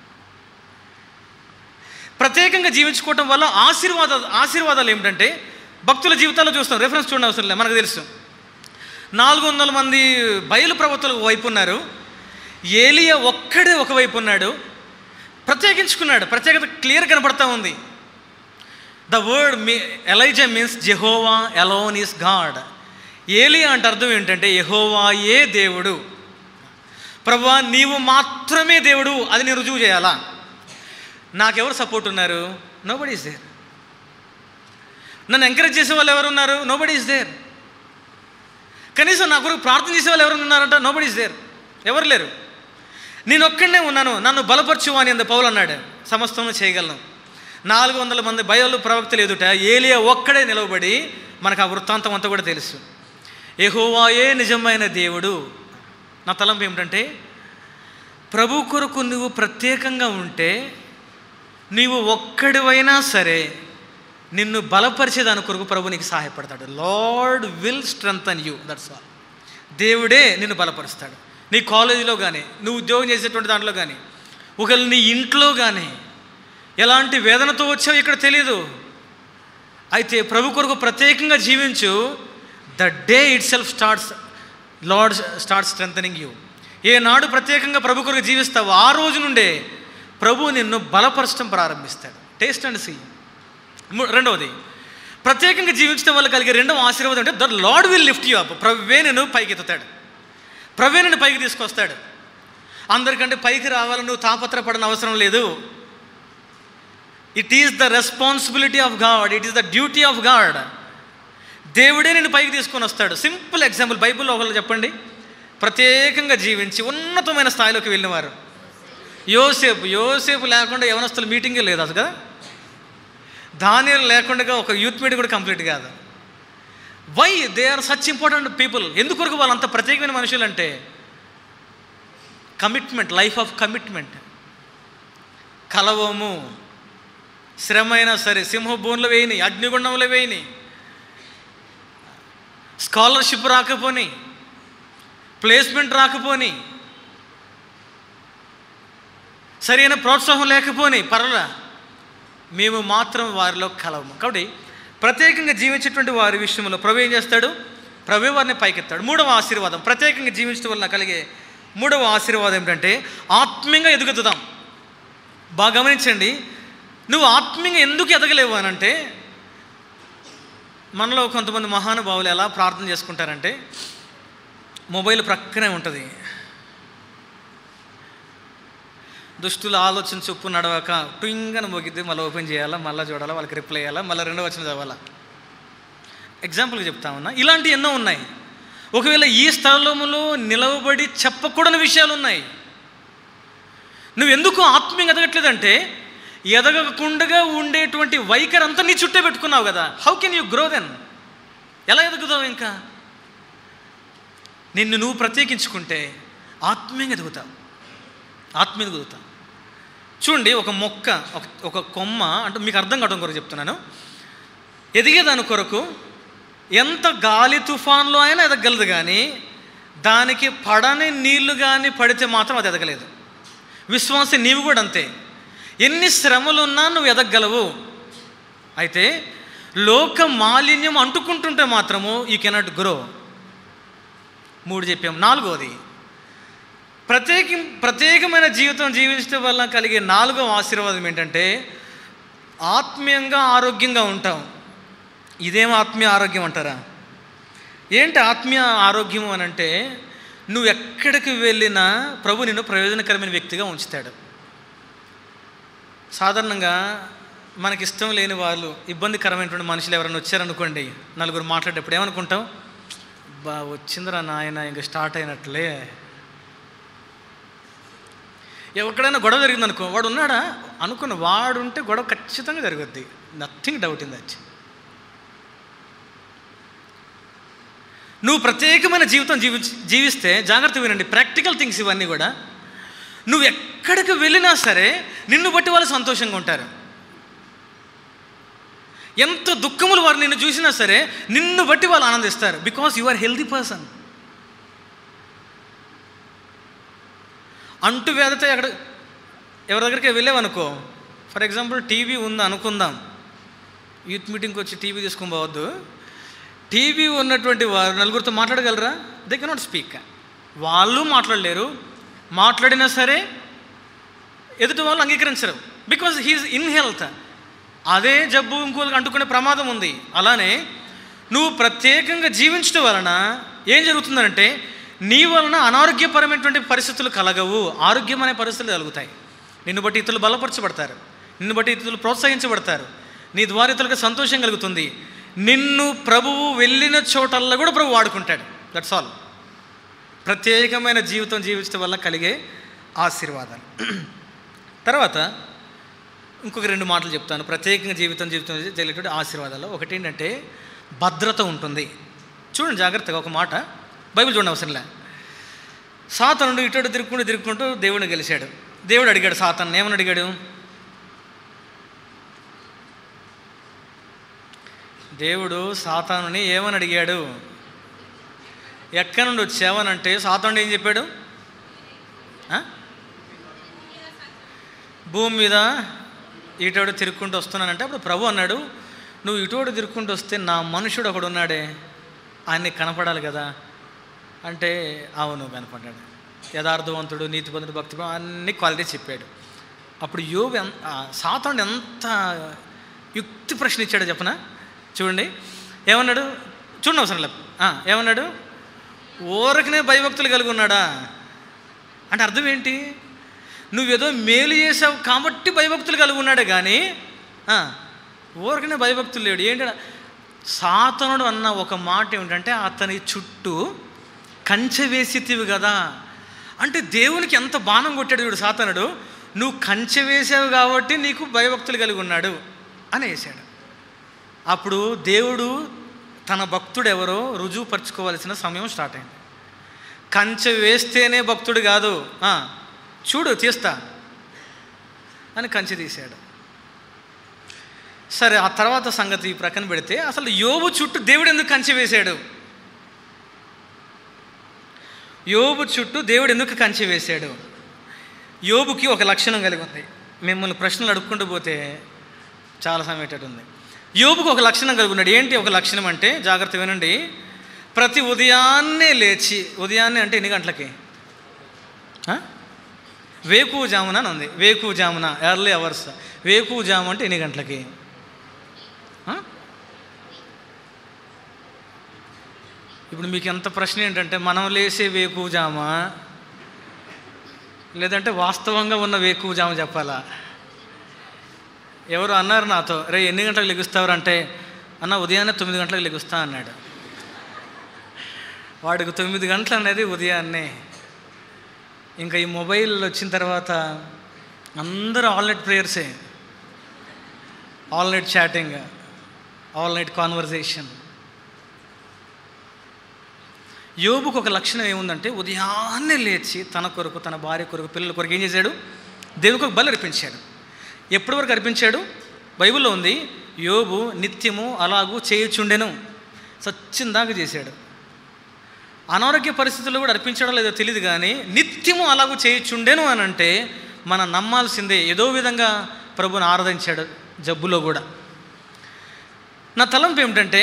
ప్రత్యేకంగా జీవించుకోవటం వల్ల ఆశీర్వాద ఆశీర్వాదాలు ఏమిటంటే భక్తుల జీవితాల్లో చూస్తాం రెఫరెన్స్ చూడండి అవసరం లేదు మనకు తెలుసు నాలుగు వందల మంది బయలు ప్రవక్తలు వైపు ఉన్నారు ఏలియా ఒక్కడే ఒకవైపు ఉన్నాడు ప్రత్యేకించుకున్నాడు ప్రత్యేకత క్లియర్ కనపడతా ఉంది the word me Elijah means Jehovah alone is God ఏలియా అంటే అర్థం ఏంటంటే యెహోవాయే దేవుడు ప్రభా నీవు మాత్రమే దేవుడు అది నేను రుజువు చేయాలా నాకెవరు సపోర్ట్ ఉన్నారు నో బడీ ఇస్ దేర్ నన్ను ఎంకరేజ్ చేసే వాళ్ళు ఎవరు ఉన్నారు నో బడీ ఇస్ దేర్ కనీసం నా కొరకు ప్రార్థన చేసే వాళ్ళు ఎవరు ఉన్నారంట నో బడీ ఇస్ దేర్ ఎవరు లేరు నేను ఒక్కడనే ఉన్నాను నన్ను బలపరచు అని అంద పౌలు అన్నాడు సమస్తము చేయగలను నాలుగు వందల మంది బయలు ప్రవక్తలు ఎదుట ఏలియా ఒక్కడే నిలవబడి మనకు ఆ వృత్తాంతం అంతా కూడా తెలుసు ఎహోవాయే నిజమైన దేవుడు నా తలంపు ఏమిటంటే ప్రభు కొరకు నువ్వు ప్రత్యేకంగా ఉంటే నీవు ఒక్కడివైనా సరే నిన్ను బలపరిచే దాని కొరకు ప్రభు నీకు సహాయపడతాడు Lord will strengthen you that's all దేవుడే నిన్ను బలపరుస్తాడు నీ కాలేజీలో కానీ నువ్వు ఉద్యోగం చేసేటువంటి దాంట్లో కానీ ఒకవేళ నీ ఇంట్లో కానీ ఎలాంటి వేదనతో వచ్చావు ఇక్కడ తెలియదు అయితే ప్రభు కొరకు ప్రత్యేకంగా జీవించు the day itself starts Lord start strengthening you ఏనాడు ప్రత్యేకంగా ప్రభు కొరకు జీవిస్తావు ఆ రోజు నుండే ప్రభు నిన్ను బలపరచడం ప్రారంభిస్తాడు టేస్ట్ అండ్ సీ రెండవది ప్రత్యేకంగా జీవించడం వల్ల కలిగే రెండవ ఆశీర్వాదం అంటే the Lord will lift you up ప్రభువే నేను పైకి ఎత్తుతాడు ప్రభువే నేను పైకి తీసుకొస్తాడు అందరికంటే పైకి రావాలని నువ్వు తాపత్రపడని అవసరం లేదు it is the responsibility of God it is the duty of God దేవుడే నేను పైకి తీసుకొని వస్తాడు సింపుల్ ఎగ్జాంపుల్ బైబిల్లో ఒకళ్ళు చెప్పండి ప్రత్యేకంగా జీవించి ఉన్నతమైన స్థాయిలోకి వెళ్ళినవారు యోసేపు యోసేపు లేకుండా యవనస్తుల మీటింగే లేదు అసలు కదా ధాన్యాలు లేకుండా ఒక యూత్ మీటింగ్ కూడా కంప్లీట్ కాదు why they are such important people ఎందుకొరకు వాళ్ళు అంత ప్రత్యేకమైన మనుషులు అంటే కమిట్మెంట్ లైఫ్ ఆఫ్ కమిట్మెంట్ కలవము శ్రమ అయినా సరే సింహభూన్లో వేయని అగ్నిగుండంలో వేయని స్కాలర్షిప్ రాకపోని ప్లేస్మెంట్ రాకపోని సరైన ప్రోత్సాహం లేకపోని పర్వాలా మేము మాత్రం వారిలో కలవము కాబట్టి ప్రత్యేకంగా జీవించేటువంటి వారి విషయంలో ప్రభు ఏం చేస్తాడు ప్రభు వారిని పైకెత్తాడు మూడవ ఆశీర్వాదం ప్రత్యేకంగా జీవించడం వల్ల కలిగే మూడవ ఆశీర్వాదం ఏంటంటే ఆత్మీయంగా ఎదుగుతాం బాగా గమనించండి నువ్వు ఆత్మీయంగా ఎందుకు ఎదగలేవు అని అంటే మనలో కొంతమంది మహానుభావులు ఎలా ప్రార్థన చేసుకుంటారంటే మొబైల్ ప్రక్కనే ఉంటుంది దుష్టుల ఆలోచన చొప్పు నడవక ట్వింగన మోగిద్ది మళ్ళీ ఓపెన్ చేయాలా మళ్ళీ చూడాలా వాళ్ళకి రిప్లై చేయాలా మళ్ళీ రెండో వచ్చిన చదవాలా ఎగ్జాంపుల్గా చెప్తా ఉన్నా ఇలాంటివి ఎన్నో ఉన్నాయి ఒకవేళ ఈ స్థలంలో నిలవబడి చెప్పకూడని విషయాలు ఉన్నాయి నువ్వు ఎందుకు ఆత్మీయంగా ఎదగట్లేదంటే ఎదగకుండా ఉండేటువంటి వైఖరి అంతా నీ చుట్టే పెట్టుకున్నావు కదా how can you grow then ఎలా ఎదుగుతావు ఇంకా నిన్ను నువ్వు ప్రత్యేకించుకుంటే ఆత్మీయంగా ఎదుగుతావు ఆత్మీయంగా ఎదుగుతావు చూడండి ఒక మొక్క ఒక ఒక కొమ్మ అంటే మీకు అర్థం కావడం కొరకు చెప్తున్నాను ఎదిగేదాని కొరకు ఎంత గాలి తుఫాన్లో అయినా ఎదగలదు కానీ దానికి పడని నీళ్లు కానీ పడితే మాత్రం అది ఎదగలేదు విశ్వాసం నీవు కూడా అంతే ఎన్ని శ్రమలున్నా నువ్వు ఎదగలవు అయితే లోక మాలిన్యం అంటుకుంటుంటే మాత్రము యూ కెనాట్ గ్రో మూడు చెప్పాం నాలుగోది ప్రత్యేక ప్రత్యేకమైన జీవితం జీవించడం వల్ల కలిగే నాలుగవ ఆశీర్వాదం ఏంటంటే ఆత్మీయంగా ఆరోగ్యంగా ఉంటాం ఇదేం ఆత్మీయ ఆరోగ్యం అంటారా ఏంటి ఆత్మీయ ఆరోగ్యం అని అంటే నువ్వు ఎక్కడికి వెళ్ళినా ప్రభు నిన్ను ప్రయోజనకరమైన వ్యక్తిగా ఉంచుతాడు సాధారణంగా మనకి ఇష్టం లేని వాళ్ళు ఇబ్బందికరమైనటువంటి మనుషులు ఎవరైనా వచ్చారనుకోండి నలుగురు మాట్లాడేటప్పుడు ఏమనుకుంటాం బా వచ్చిందిరా నాయన ఇంకా స్టార్ట్ అయినట్లే ఎక్కడైనా గొడవ జరిగింది అనుకో వాడు ఉన్నాడా అనుకున్న వాడు ఉంటే గొడవ ఖచ్చితంగా జరుగుద్ది నథింగ్ డౌట్ ఇన్ దట్ నువ్వు ప్రత్యేకమైన జీవితం జీవించి జీవిస్తే జాగ్రత్త వినండి ప్రాక్టికల్ థింగ్స్ ఇవన్నీ కూడా నువ్వు ఎక్కడికి వెళ్ళినా సరే నిన్ను బట్టి వాళ్ళు సంతోషంగా ఉంటారు ఎంత దుఃఖములు వారు నిన్ను చూసినా సరే నిన్ను బట్టి వాళ్ళు ఆనందిస్తారు because you are healthy person అంటు వ్యాధితో ఎక్కడ ఎవరి దగ్గరికి వెళ్ళావనుకో ఫర్ ఎగ్జాంపుల్ టీవీ ఉంది అనుకుందాం యూత్ మీటింగ్కి వచ్చి టీవీ తీసుకొని పోవద్దు టీవీ ఉన్నటువంటి వారు నలుగురితో మాట్లాడగలరా దే కెనాట్ స్పీక్ వాళ్ళు మాట్లాడలేరు మాట్లాడినా సరే ఎదుటి వాళ్ళు అంగీకరించరు బికాజ్ హీఈస్ ఇన్ హెల్త్ అదే జబ్బు ఇంకోళ్ళకి అంటుకునే ప్రమాదం ఉంది అలానే నువ్వు ప్రత్యేకంగా జీవించడం వలన ఏం జరుగుతుందంటే నీ వలన అనారోగ్యపరమైనటువంటి పరిస్థితులు కలగవు ఆరోగ్యం అనే పరిస్థితులు కలుగుతాయి నిన్ను బట్టి ఇతరులు బలపరచబడతారు నిన్ను బట్టి ఇతరులు ప్రోత్సహించబడతారు నీ ద్వారా ఇతరులకు సంతోషం కలుగుతుంది నిన్ను ప్రభువు వెళ్ళిన చోటల్లో కూడా ప్రభు వాడుకుంటాడు దట్స్ ఆల్ ప్రత్యేకమైన జీవితం జీవించడం వల్ల కలిగే ఆశీర్వాదాలు తర్వాత ఇంకొక రెండు మాటలు చెప్తాను ప్రత్యేకంగా జీవితం జీవితం జరిగేటువంటి ఆశీర్వాదాలు ఒకటి ఏంటంటే భద్రత ఉంటుంది చూడండి జాగ్రత్తగా ఒక మాట బైబిల్ చూడండి అవసరంలే సాతనుడు ఇటు తిరుక్కుంటూ తిరుక్కుంటూ దేవుడిని గెలిచాడు దేవుడు అడిగాడు సాతన్ ఏమని అడిగాడు దేవుడు సాతానుని ఏమని అడిగాడు ఎక్కడి నుండి వచ్చావనంటే సాతానుడు ఏం చెప్పాడు ఆ? భూమి మీద ఇటోడు తిరుక్కుంటూ వస్తున్నానంటే అప్పుడు ప్రభు అన్నాడు నువ్వు ఇటోడు తిరుక్కుంటూ వస్తే నా మనుషుడు ఒకడు ఉన్నాడే ఆయన్ని కనపడాలి కదా అంటే అవును కనపడ్డాడు యథార్థవంతుడు నీతివంతుడు భక్తి అన్ని క్వాలిటీ చెప్పాడు అప్పుడు యోగు ఎన్- ఆ, సాతానుడు ఎంత యుక్తి ప్రశ్న ఇచ్చాడో చెప్పనా చూడండి ఏమన్నాడు చూడండి అవసరం లేదు ఆ, ఏమన్నాడు ఊరకనే భయభక్తులు కలిగి ఉన్నాడా అంటే అర్థం ఏంటి నువ్వేదో మేలు చేసావు కాబట్టి భయభక్తులు కలిగి ఉన్నాడే కానీ ఆ, ఊరకనే భయభక్తులు లేడు ఏంటి సాతనుడు అన్న ఒక మాట ఏమిటంటే అతని చుట్టూ కంచె వేసితివి కదా అంటే దేవునికి ఎంత బాణం కొట్టాడు చూడు సాతనుడు నువ్వు కంచె వేసావు కాబట్టి నీకు భయభక్తులు కలిగి ఉన్నాడు అని వేశాడు అప్పుడు దేవుడు తన భక్తుడు ఎవరో రుజువుపరచుకోవాల్సిన సమయం స్టార్ట్ అయింది కంచె వేస్తేనే భక్తుడు కాదు ఆ, చూడు తీస్తా అని కంచె తీశాడు సరే ఆ తర్వాత సంగతి ప్రక్కన పెడితే అసలు యోబు చుట్టూ దేవుడు ఎందుకు కంచె వేశాడు యోబు చుట్టూ దేవుడు ఎందుకు కంచె వేశాడు యోబుకి ఒక లక్షణం కలిగి ఉంది మిమ్మల్ని ప్రశ్నలు అడుక్కుంటూ పోతే చాలా సమయం ఉంది యోబుకు ఒక లక్షణం కలిగి ఉన్నాడు ఏంటి ఒక లక్షణం అంటే జాగ్రత్త వినండి ప్రతి ఉదయాన్నే లేచి ఉదయాన్నే అంటే ఎన్ని గంటలకి ఆ? వేకువ జామున అని ఉంది వేకువ జామున ఎర్లీ అవర్స్ వేకువ జాము అంటే ఎన్ని గంటలకి ఆ? ఇప్పుడు మీకు ఎంత ప్రశ్న ఏంటంటే మనం లేసే వేకువ జామా లేదంటే వాస్తవంగా ఉన్న వేకువ జామ చెప్పాలా ఎవరు అన్నారు నాతో రే ఎన్ని గంటలకు లెగుస్తావు అంటే అన్న ఉదయాన్నే తొమ్మిది గంటలకు లెగుస్తా అన్నాడు వాడికి తొమ్మిది గంటలు అనేది ఉదయాన్నే ఇంకా ఈ మొబైల్ వచ్చిన తర్వాత అందరూ ఆల్ నైట్ ప్రేయర్సే all night chatting all night conversation యోబుకు ఒక లక్షణం ఏముందంటే ఉదయాన్నే లేచి తన కొరకు తన భార్య కొరకు పిల్లల కొరకు ఏం చేశాడు దేవునికి ఒక బలి అర్పించాడు ఎప్పటి వరకు అర్పించాడు బైబిల్లో ఉంది యోబు నిత్యము అలాగూ చేయుచుండెను సచ్చిందాకా చేశాడు అనారోగ్య పరిస్థితుల్లో కూడా అర్పించడం లేదో తెలియదు కానీ నిత్యము అలాగూ చేయుచుండెను అని అంటే మనం నమ్మాల్సిందే ఏదో విధంగా ప్రభుని ఆరాధించాడు జబ్బులో కూడా నా తలంపు ఏమిటంటే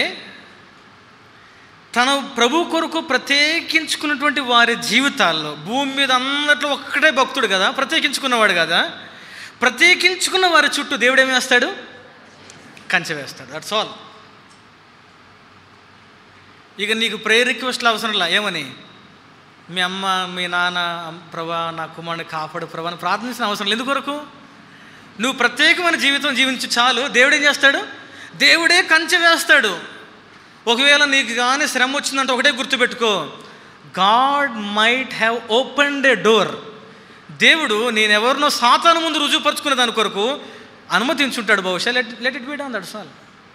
తన ప్రభు కొరకు ప్రత్యేకించుకున్నటువంటి వారి జీవితాల్లో భూమి మీద అందరిలో ఒక్కటే భక్తుడు కదా ప్రత్యేకించుకున్నవాడు కదా ప్రత్యేకించుకున్న వారి చుట్టూ దేవుడు ఏం వేస్తాడు కంచె వేస్తాడు దట్స్ ఆల్ ఇక నీకు ప్రేయర్ రిక్వెస్ట్లు అవసరంలా ఏమని మీ అమ్మ మీ నాన్న ప్రభా నా కుమారుని కాపాడు ప్రభా అని ప్రార్థించిన అవసరం లేదు ఎందుకొరకు నువ్వు ప్రత్యేకమైన జీవితం జీవించి చాలు దేవుడు ఏం చేస్తాడు దేవుడే కంచె వేస్తాడు ఒకవేళ నీకు కానీ శ్రమ వచ్చిందంటే ఒకటే గుర్తుపెట్టుకో God might have opened a door దేవుడు నేను ఎవరినో సాతాను ముందు రుజువుపరుచుకునే దాని కొరకు అనుమతించుంటాడు బహుశా let let it be down that's all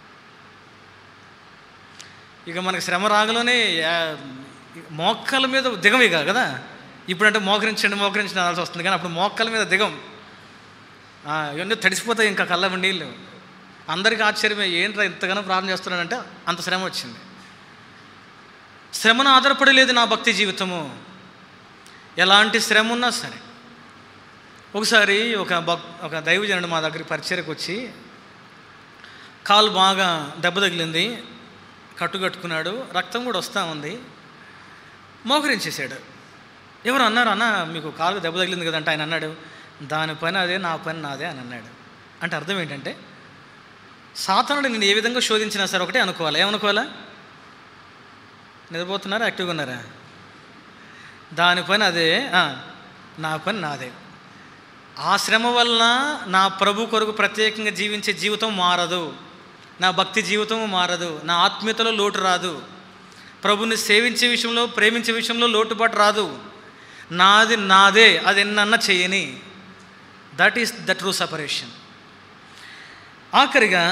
ఇక మనకి శ్రమ రాగలోనే యా- మోక్కల మీద దిగం ఇక కదా ఇప్పుడంటే మోకరించండి మోకరించండి అనాల్సి వస్తుంది కానీ అప్పుడు మోక్కల మీద దిగం ఆ, ఇవన్నీ తడిసిపోతాయి ఇంకా కళ్ళ నీళ్ళు అందరికీ ఆశ్చర్యమే ఏంట్రా ఇంతగానో ప్రార్థన చేస్తున్నాడంటే అంత శ్రమ వచ్చింది శ్రమను ఆధారపడలేదు నా భక్తి జీవితము ఎలాంటి శ్రమ ఉన్నా సరే ఒకసారి ఒక భక్ ఒక దైవజనుడు మా దగ్గరికి పరిచయకు వచ్చి కాలు బాగా దెబ్బ తగిలింది కట్టు కట్టుకున్నాడు రక్తం కూడా వస్తూ ఉంది మోకరించేసాడు ఎవరు అన్నారు అన్న మీకు కాలు దెబ్బ తగిలింది కదంటే ఆయన అన్నాడు దాని పని అదే నా పని నాదే అని అన్నాడు అంటే అర్థం ఏంటంటే సాతానుడు నేను ఏ విధంగా శోధించినా సరే ఒకటే అనుకోవాలి ఏమనుకోవాలా నిద్రపోతున్నారా యాక్టివ్గా ఉన్నారా దాని పని అదే ఆ, నా పని నాదే ఆ శ్రమ వలన నా ప్రభు కొరకు ప్రత్యేకంగా జీవించే జీవితం మారదు నా భక్తి జీవితం మారదు నా ఆత్మీయతలో లోటు రాదు ప్రభుని సేవించే విషయంలో ప్రేమించే విషయంలో లోటుపాటు రాదు నాది నాదే అది ఎన్నన్నా చేయని that is the true separation ఆఖరిగా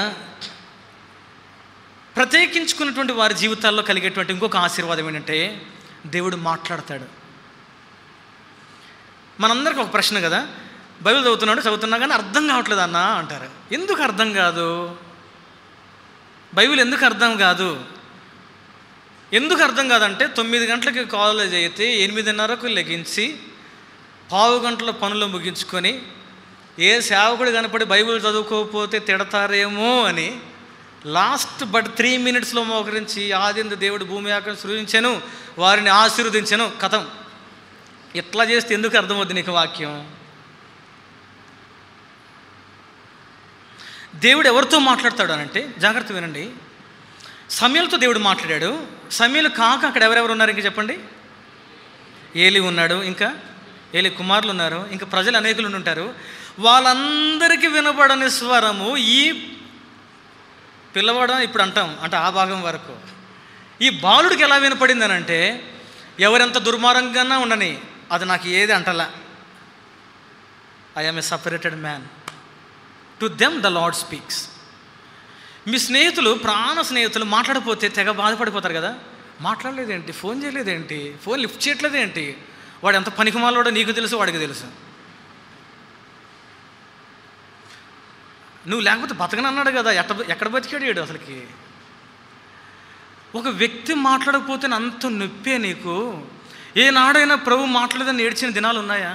ప్రత్యేకించుకున్నటువంటి వారి జీవితాల్లో కలిగేటువంటి ఇంకొక ఆశీర్వాదం ఏంటంటే దేవుడు మాట్లాడతాడు మనందరికి ఒక ప్రశ్న కదా బైబిల్ చదువుతున్నాడు చదువుతున్నా కానీ అర్థం కావట్లేదు అన్న అంటారు ఎందుకు అర్థం కాదు బైబిల్ ఎందుకు అర్థం కాదు ఎందుకు అర్థం కాదంటే తొమ్మిది గంటలకి కాలేజ్ అయితే ఎనిమిదిన్నరకు లెగించి పావు గంటల పనులు ముగించుకొని ఏ సేవకుడు కనపడి బైబిల్ చదువుకోకపోతే తిడతారేమో అని లాస్ట్ బట్ త్రీ మినిట్స్లో మోకరించి ఆదింద దేవుడు భూమి ఆకాశం సృజించాను వారిని ఆశీర్వదించాను కథం ఇట్లా చేస్తే ఎందుకు అర్థమవుద్ది నీకు వాక్యం దేవుడు ఎవరితో మాట్లాడతాడు అనంటే జాగ్రత్త వినండి సమయలతో దేవుడు మాట్లాడాడు సమయలు కాక అక్కడ ఎవరెవరు ఉన్నారు ఇంకా చెప్పండి ఏలి ఉన్నాడు ఇంకా ఏలి కుమారులు ఉన్నారు ఇంకా ప్రజలు అనేకులు ఉండి ఉంటారు వాళ్ళందరికీ వినపడని స్వరము ఈ పిల్లవాడ ఇప్పుడు అంటాం అంటే ఆ భాగం వరకు ఈ బాలుడికి ఎలా వినపడింది అని అంటే ఎవరెంత దుర్మార్గంగా ఉండని అది నాకు ఏది అంటలా I'm a separated man to them the Lord speaks మీ స్నేహితులు ప్రాణ స్నేహితులు మాట్లాడపోతే తెగ బాధపడిపోతారు కదా మాట్లాడలేదేంటి ఫోన్ చేయలేదేంటి ఫోన్ లిఫ్ట్ చేయట్లేదేంటి వాడు ఎంత పనికిమాలోడో నీకు తెలుసు వాడికి తెలుసు నువ్వు లేకపోతే బతకనన్నాడు కదా ఎట్ట ఎక్కడ బతికాడు వీడు అసలుకి ఒక వ్యక్తి మాట్లాడకపోతే అంత నొప్పే నీకు ఏనాడైనా ప్రభు మాట్లాడదని ఏడ్చిన దినాలు ఉన్నాయా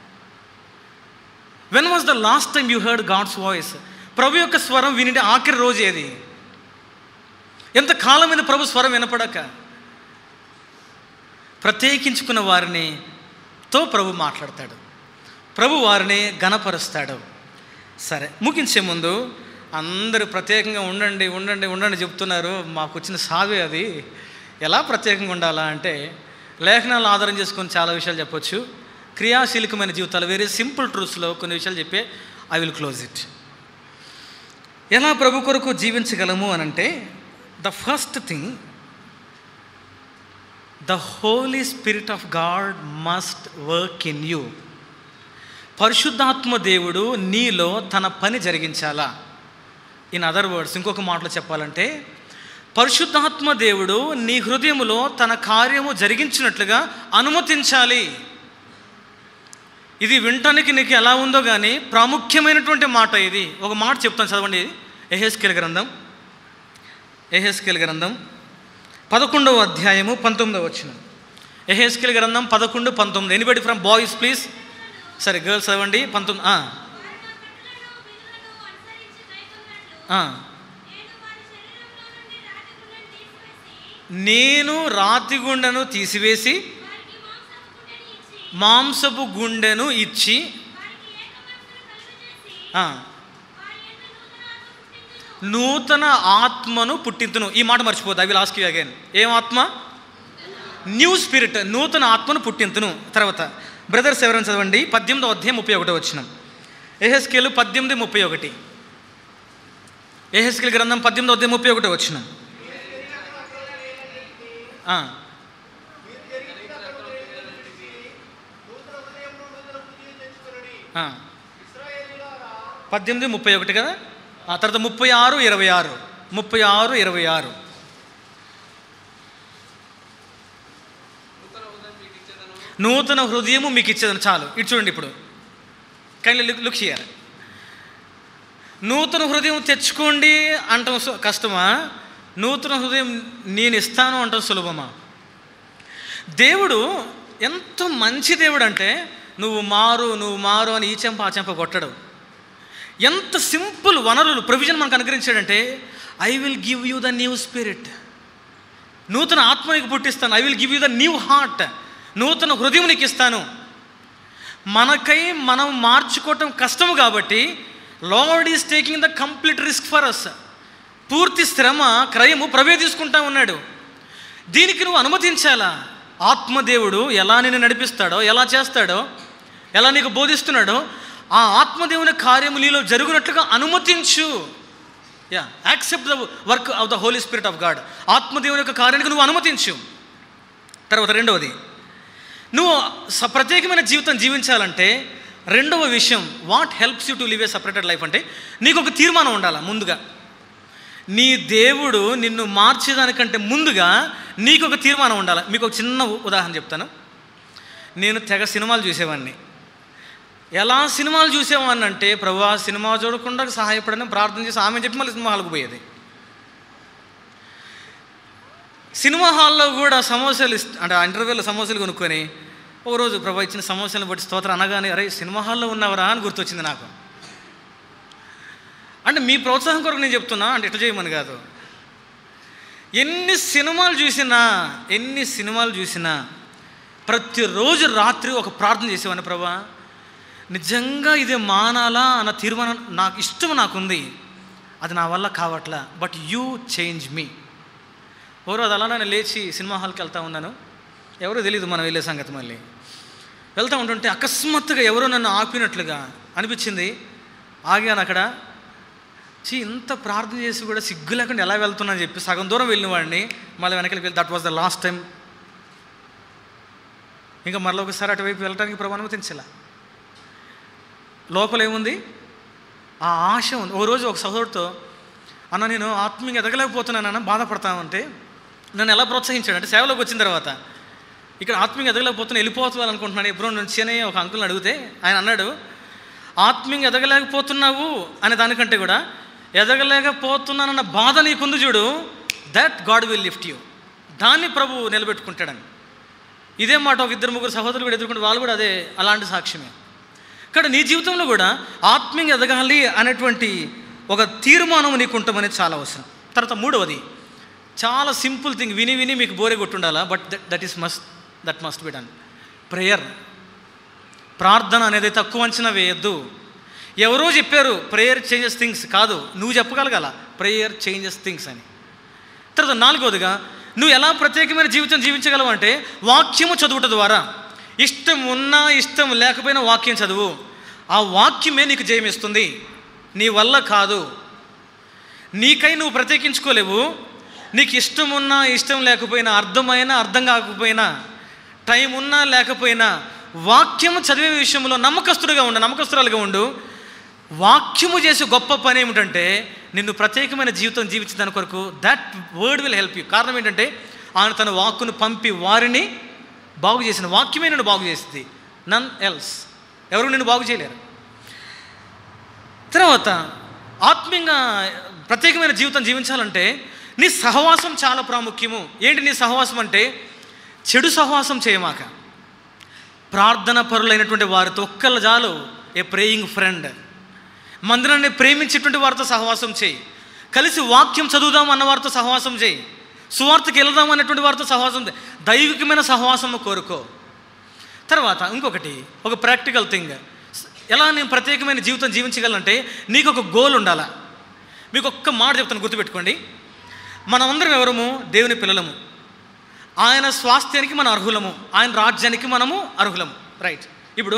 when was the last time you heard God's voice ప్రభు యొక్క స్వరం విని ఆఖరి రోజు ఏది ఎంత కాలమైన ప్రభు స్వరం వినపడక ప్రత్యేకించుకున్న వారిని తో ప్రభు మాట్లాడతాడు ప్రభు వారిని గణపరుస్తాడు సరే ముగించే ముందు అందరూ ప్రత్యేకంగా ఉండండి ఉండండి ఉండండి చెప్తున్నారు మాకు వచ్చిన సావే అది ఎలా ప్రత్యేకంగా ఉండాలా అంటే లేఖనాలు ఆధారం చేసుకొని చాలా విషయాలు చెప్పొచ్చు క్రియాశీలకమైన జీవితాలు వేరే సింపుల్ ట్రూత్స్లో కొన్ని విషయాలు చెప్పే ఐ విల్ క్లోజ్ ఇట్ ఎలా ప్రభు కొరకు జీవించగలము అని అంటే the first thing the Holy Spirit of God must work in you పరిశుద్ధాత్మ దేవుడు నీలో తన పని జరిగించాలా ఇన్ అదర్ వర్డ్స్ ఇంకొక మాటలో చెప్పాలంటే పరిశుద్ధాత్మ దేవుడు నీ హృదయములో తన కార్యము జరిగించినట్లుగా అనుమతించాలి ఇది వినటానికి నీకు ఎలా ఉందో కానీ ప్రాముఖ్యమైనటువంటి మాట ఇది ఒక మాట చెప్తాను చదవండి ఎహెస్కేల్ గ్రంథం ఎహెస్కేల్ గ్రంథం పదకొండవ అధ్యాయము పంతొమ్మిదవ వచ్చిన ఎహెస్కేల్ గ్రంథం పదకొండు పంతొమ్మిది ఎనిబడి ఫ్రమ్ బాయ్స్ ప్లీజ్ సరే గర్ల్స్ చదవండి పంతొమ్మిది ఆ, ఆ. నేను రాతి గుండెను తీసివేసి మాంసపు గుండెను ఇచ్చి ఆ, నూతన ఆత్మను పుట్టింతును ఈ మాట మర్చిపోద్దు అవి లాస్ట్ అగైన్ ఏం ఆత్మ న్యూ స్పిరిట్ నూతన ఆత్మను పుట్టింతును తర్వాత బ్రదర్స్ ఎవరైనా చదవండి పద్దెనిమిదో అధ్యాయం ముప్పై ఒకటో వచ్చిన ఎహెస్కేలు పద్దెనిమిది ముప్పై ఒకటి ఎహెస్కేల్ గ్రంథం పద్దెనిమిదో అధ్యాయం ముప్పై ఒకటో వచ్చిన పద్దెనిమిది ముప్పై ఒకటి కదా ఆ తర్వాత ముప్పై ఆరు ఇరవై ఆరు ముప్పై ఆరు ఇరవై ఆరు నూతన హృదయము మీకు ఇచ్చేదని చాలు ఇటు చూడండి ఇప్పుడు కైండ్లీ లుక్ లుక్ చేయాలి నూతన హృదయం తెచ్చుకోండి అంటాం సు- కష్టమా నూతన హృదయం నేను ఇస్తాను అంటాం సులభమా దేవుడు ఎంత మంచి దేవుడు అంటే నువ్వు మారు నువ్వు మారు అని ఈ చెంప ఆ చెంప కొట్టడు ఎంత సింపుల్ వనరులు ప్రొవిజన్ మనకు అనుగ్రహించాడంటే I will give you the new spirit నూతన ఆత్మ నీకు పుట్టిస్తాను I will give you the new heart నూతన హృదయం నీకు ఇస్తాను మనకై మనం మార్చుకోవటం కష్టము కాబట్టి Lord is taking the complete risk for us పూర్తి శ్రమ క్రయము ప్రవే తీసుకుంటా ఉన్నాడు దీనికి నువ్వు అనుమతించాలా ఆత్మదేవుడు ఎలా నిన్ను నడిపిస్తాడో ఎలా చేస్తాడో ఎలా నీకు బోధిస్తున్నాడో ఆ ఆత్మదేవుని కార్యము నీలో జరుగునట్లుగా అనుమతించు యా accept the work of the Holy Spirit of God ఆత్మదేవుని యొక్క కార్యానికి నువ్వు అనుమతించు తర్వాత రెండవది నువ్వు స ప్రత్యేకమైన జీవితం జీవించాలంటే రెండవ విషయం what helps you to live a separated life అంటే నీకు ఒక తీర్మానం ఉండాలి ముందుగా నీ దేవుడు నిన్ను మార్చేదానికంటే ముందుగా నీకు ఒక తీర్మానం ఉండాలి మీకు ఒక చిన్న ఉ- ఉదాహరణ చెప్తాను నేను తెగ సినిమాలు చూసేవాడిని ఎలా సినిమాలు చూసేవాడిని అంటే ప్రభు సినిమా చూడకుండా సహాయపడని ప్రార్థన చేసి ఆమె చెప్పి మళ్ళీ సినిమా హాల్కి పోయేది సినిమా హాల్లో కూడా సమోసాలు ఇస్త అంటే ఇంటర్వ్యూలో సమోసాలు కొనుక్కొని ఒక రోజు ప్రభా ఇచ్చిన సమోసాలను బట్టి స్తోత్రం అనగానే అరే సినిమా హాల్లో ఉన్నవరా అని గుర్తొచ్చింది నాకు అంటే మీ ప్రోత్సాహం కొరకు నేను చెప్తున్నా అంటే ఎట్లా చేయమని కాదు ఎన్ని సినిమాలు చూసినా ఎన్ని సినిమాలు చూసినా ప్రతిరోజు రాత్రి ఒక ప్రార్థన చేసేవాడిని ప్రభా నిజంగా ఇది మానాలా అన్న తీర్మానం నాకు ఇష్టం నాకుంది అది నా వల్ల కావట్లా బట్ యూ చేంజ్ మీ ఓ రోజు అలా నేను లేచి సినిమా హాల్కి వెళ్తా ఉన్నాను ఎవరో తెలియదు మనం వెళ్ళే సంగతి మళ్ళీ వెళ్తూ ఉంటుంటే అకస్మాత్తుగా ఎవరో నన్ను ఆపినట్లుగా అనిపించింది ఆగాను అక్కడ చీ ఇంత ప్రార్థన చేసి కూడా సిగ్గు లేకుండా ఎలా వెళ్తున్నా అని చెప్పి సగం దూరం వెళ్ళిన వాడిని మళ్ళీ వెనకలికి వెళ్ళి that was the last time ఇంకా మరలా ఒకసారి అటువైపు వెళ్ళడానికి ప్రభు అనుమతించాల లోపల ఏముంది ఆ ఆశ ఉంది ఓ రోజు ఒక సహోదరుడితో అన్న నేను ఆత్మీయంగా ఎదగలేకపోతున్నానన్న బాధపడతామంటే నన్ను ఎలా ప్రోత్సహించాడు అంటే సేవలోకి వచ్చిన తర్వాత ఇక్కడ ఆత్మీయంగా ఎదగలేకపోతున్నా వెళ్ళిపోతున్నాను అనుకుంటున్నాను ఎప్పుడో నుంచి అని ఒక అంకుల్ని అడిగితే ఆయన అన్నాడు ఆత్మీయంగా ఎదగలేకపోతున్నావు అనే దానికంటే కూడా ఎదగలేకపోతున్నానన్న బాధ నీకుంది చూడు that God will lift you దాన్ని ప్రభు నిలబెట్టుకుంటాడని ఇదే మాట ఒక ఇద్దరు ముగ్గురు సహోదరులు కూడా ఎదుర్కొంటే వాళ్ళు కూడా అదే అలాంటి సాక్ష్యమే ఇక్కడ నీ జీవితంలో కూడా ఆత్మీయంగా ఎదగాలి అనేటువంటి ఒక తీర్మానం నీకు ఉండమనేది చాలా అవసరం తర్వాత మూడవది చాలా సింపుల్ థింగ్ విని విని మీకు బోరే కొట్టుండాలా but that that is must that must be done prayer ప్రార్థన అనేది తక్కువ అంచనా వేయద్దు ఎవరో చెప్పారు ప్రేయర్ చేంజెస్ థింగ్స్ కాదు నువ్వు చెప్పగలగాల ప్రేయర్ చేంజెస్ థింగ్స్ అని తర్వాత నాలుగవదిగా నువ్వు ఎలా ప్రత్యేకమైన జీవితం జీవించగలవు అంటే వాక్యము చదువుట ద్వారా ఇష్టం ఉన్నా ఇష్టం లేకపోయినా వాక్యం చదువు ఆ వాక్యమే నీకు జయమిస్తుంది నీ వల్ల కాదు నీకై నువ్వు ప్రత్యేకించుకోలేవు నీకు ఇష్టం ఉన్నా ఇష్టం లేకపోయినా అర్థమైనా అర్థం కాకపోయినా టైం ఉన్నా లేకపోయినా వాక్యము చదివే విషయంలో నమ్మకస్తుడుగా ఉండు నమ్మకస్తురాలుగా ఉండు వాక్యము చేసే గొప్ప పని ఏమిటంటే నిన్ను ప్రత్యేకమైన జీవితం జీవించిన దాని కొరకు that word will help you కారణం ఏంటంటే ఆయన తన వాక్కును పంపి వారిని బాగు చేసిన వాక్యమే నిన్ను బాగు చేసింది నన్ ఎల్స్ ఎవరు నిన్ను బాగు చేయలేరు తర్వాత ఆత్మీయంగా ప్రత్యేకమైన జీవితం జీవించాలంటే నీ సహవాసం చాలా ప్రాముఖ్యము ఏంటి నీ సహవాసం అంటే చెడు సహవాసం చేయమాక ప్రార్థన పరులైనటువంటి వారితో ఒక్కళ్ళ చాలు ఏ ప్రేయింగ్ ఫ్రెండ్ మందిరాన్ని ప్రేమించేటువంటి వారితో సహవాసం చేయి కలిసి వాక్యం చదువుదాం అన్న వారితో సహవాసం చేయి సువార్తకి వెళదాం అనేటువంటి వారితో సహవాసం చేయి దైవికమైన సహవాసం కోరుకో తర్వాత ఇంకొకటి ఒక ప్రాక్టికల్ థింగ్ ఎలా నేను ప్రత్యేకమైన జీవితం జీవించగలంటే నీకు ఒక గోల్ ఉండాలా మీకు ఒక్క మాట చెప్తాను గుర్తుపెట్టుకోండి మనమందరం ఎవరము దేవుని పిల్లలము ఆయన స్వాస్థ్యానికి మనం అర్హులము ఆయన రాజ్యానికి మనము అర్హులము రైట్ ఇప్పుడు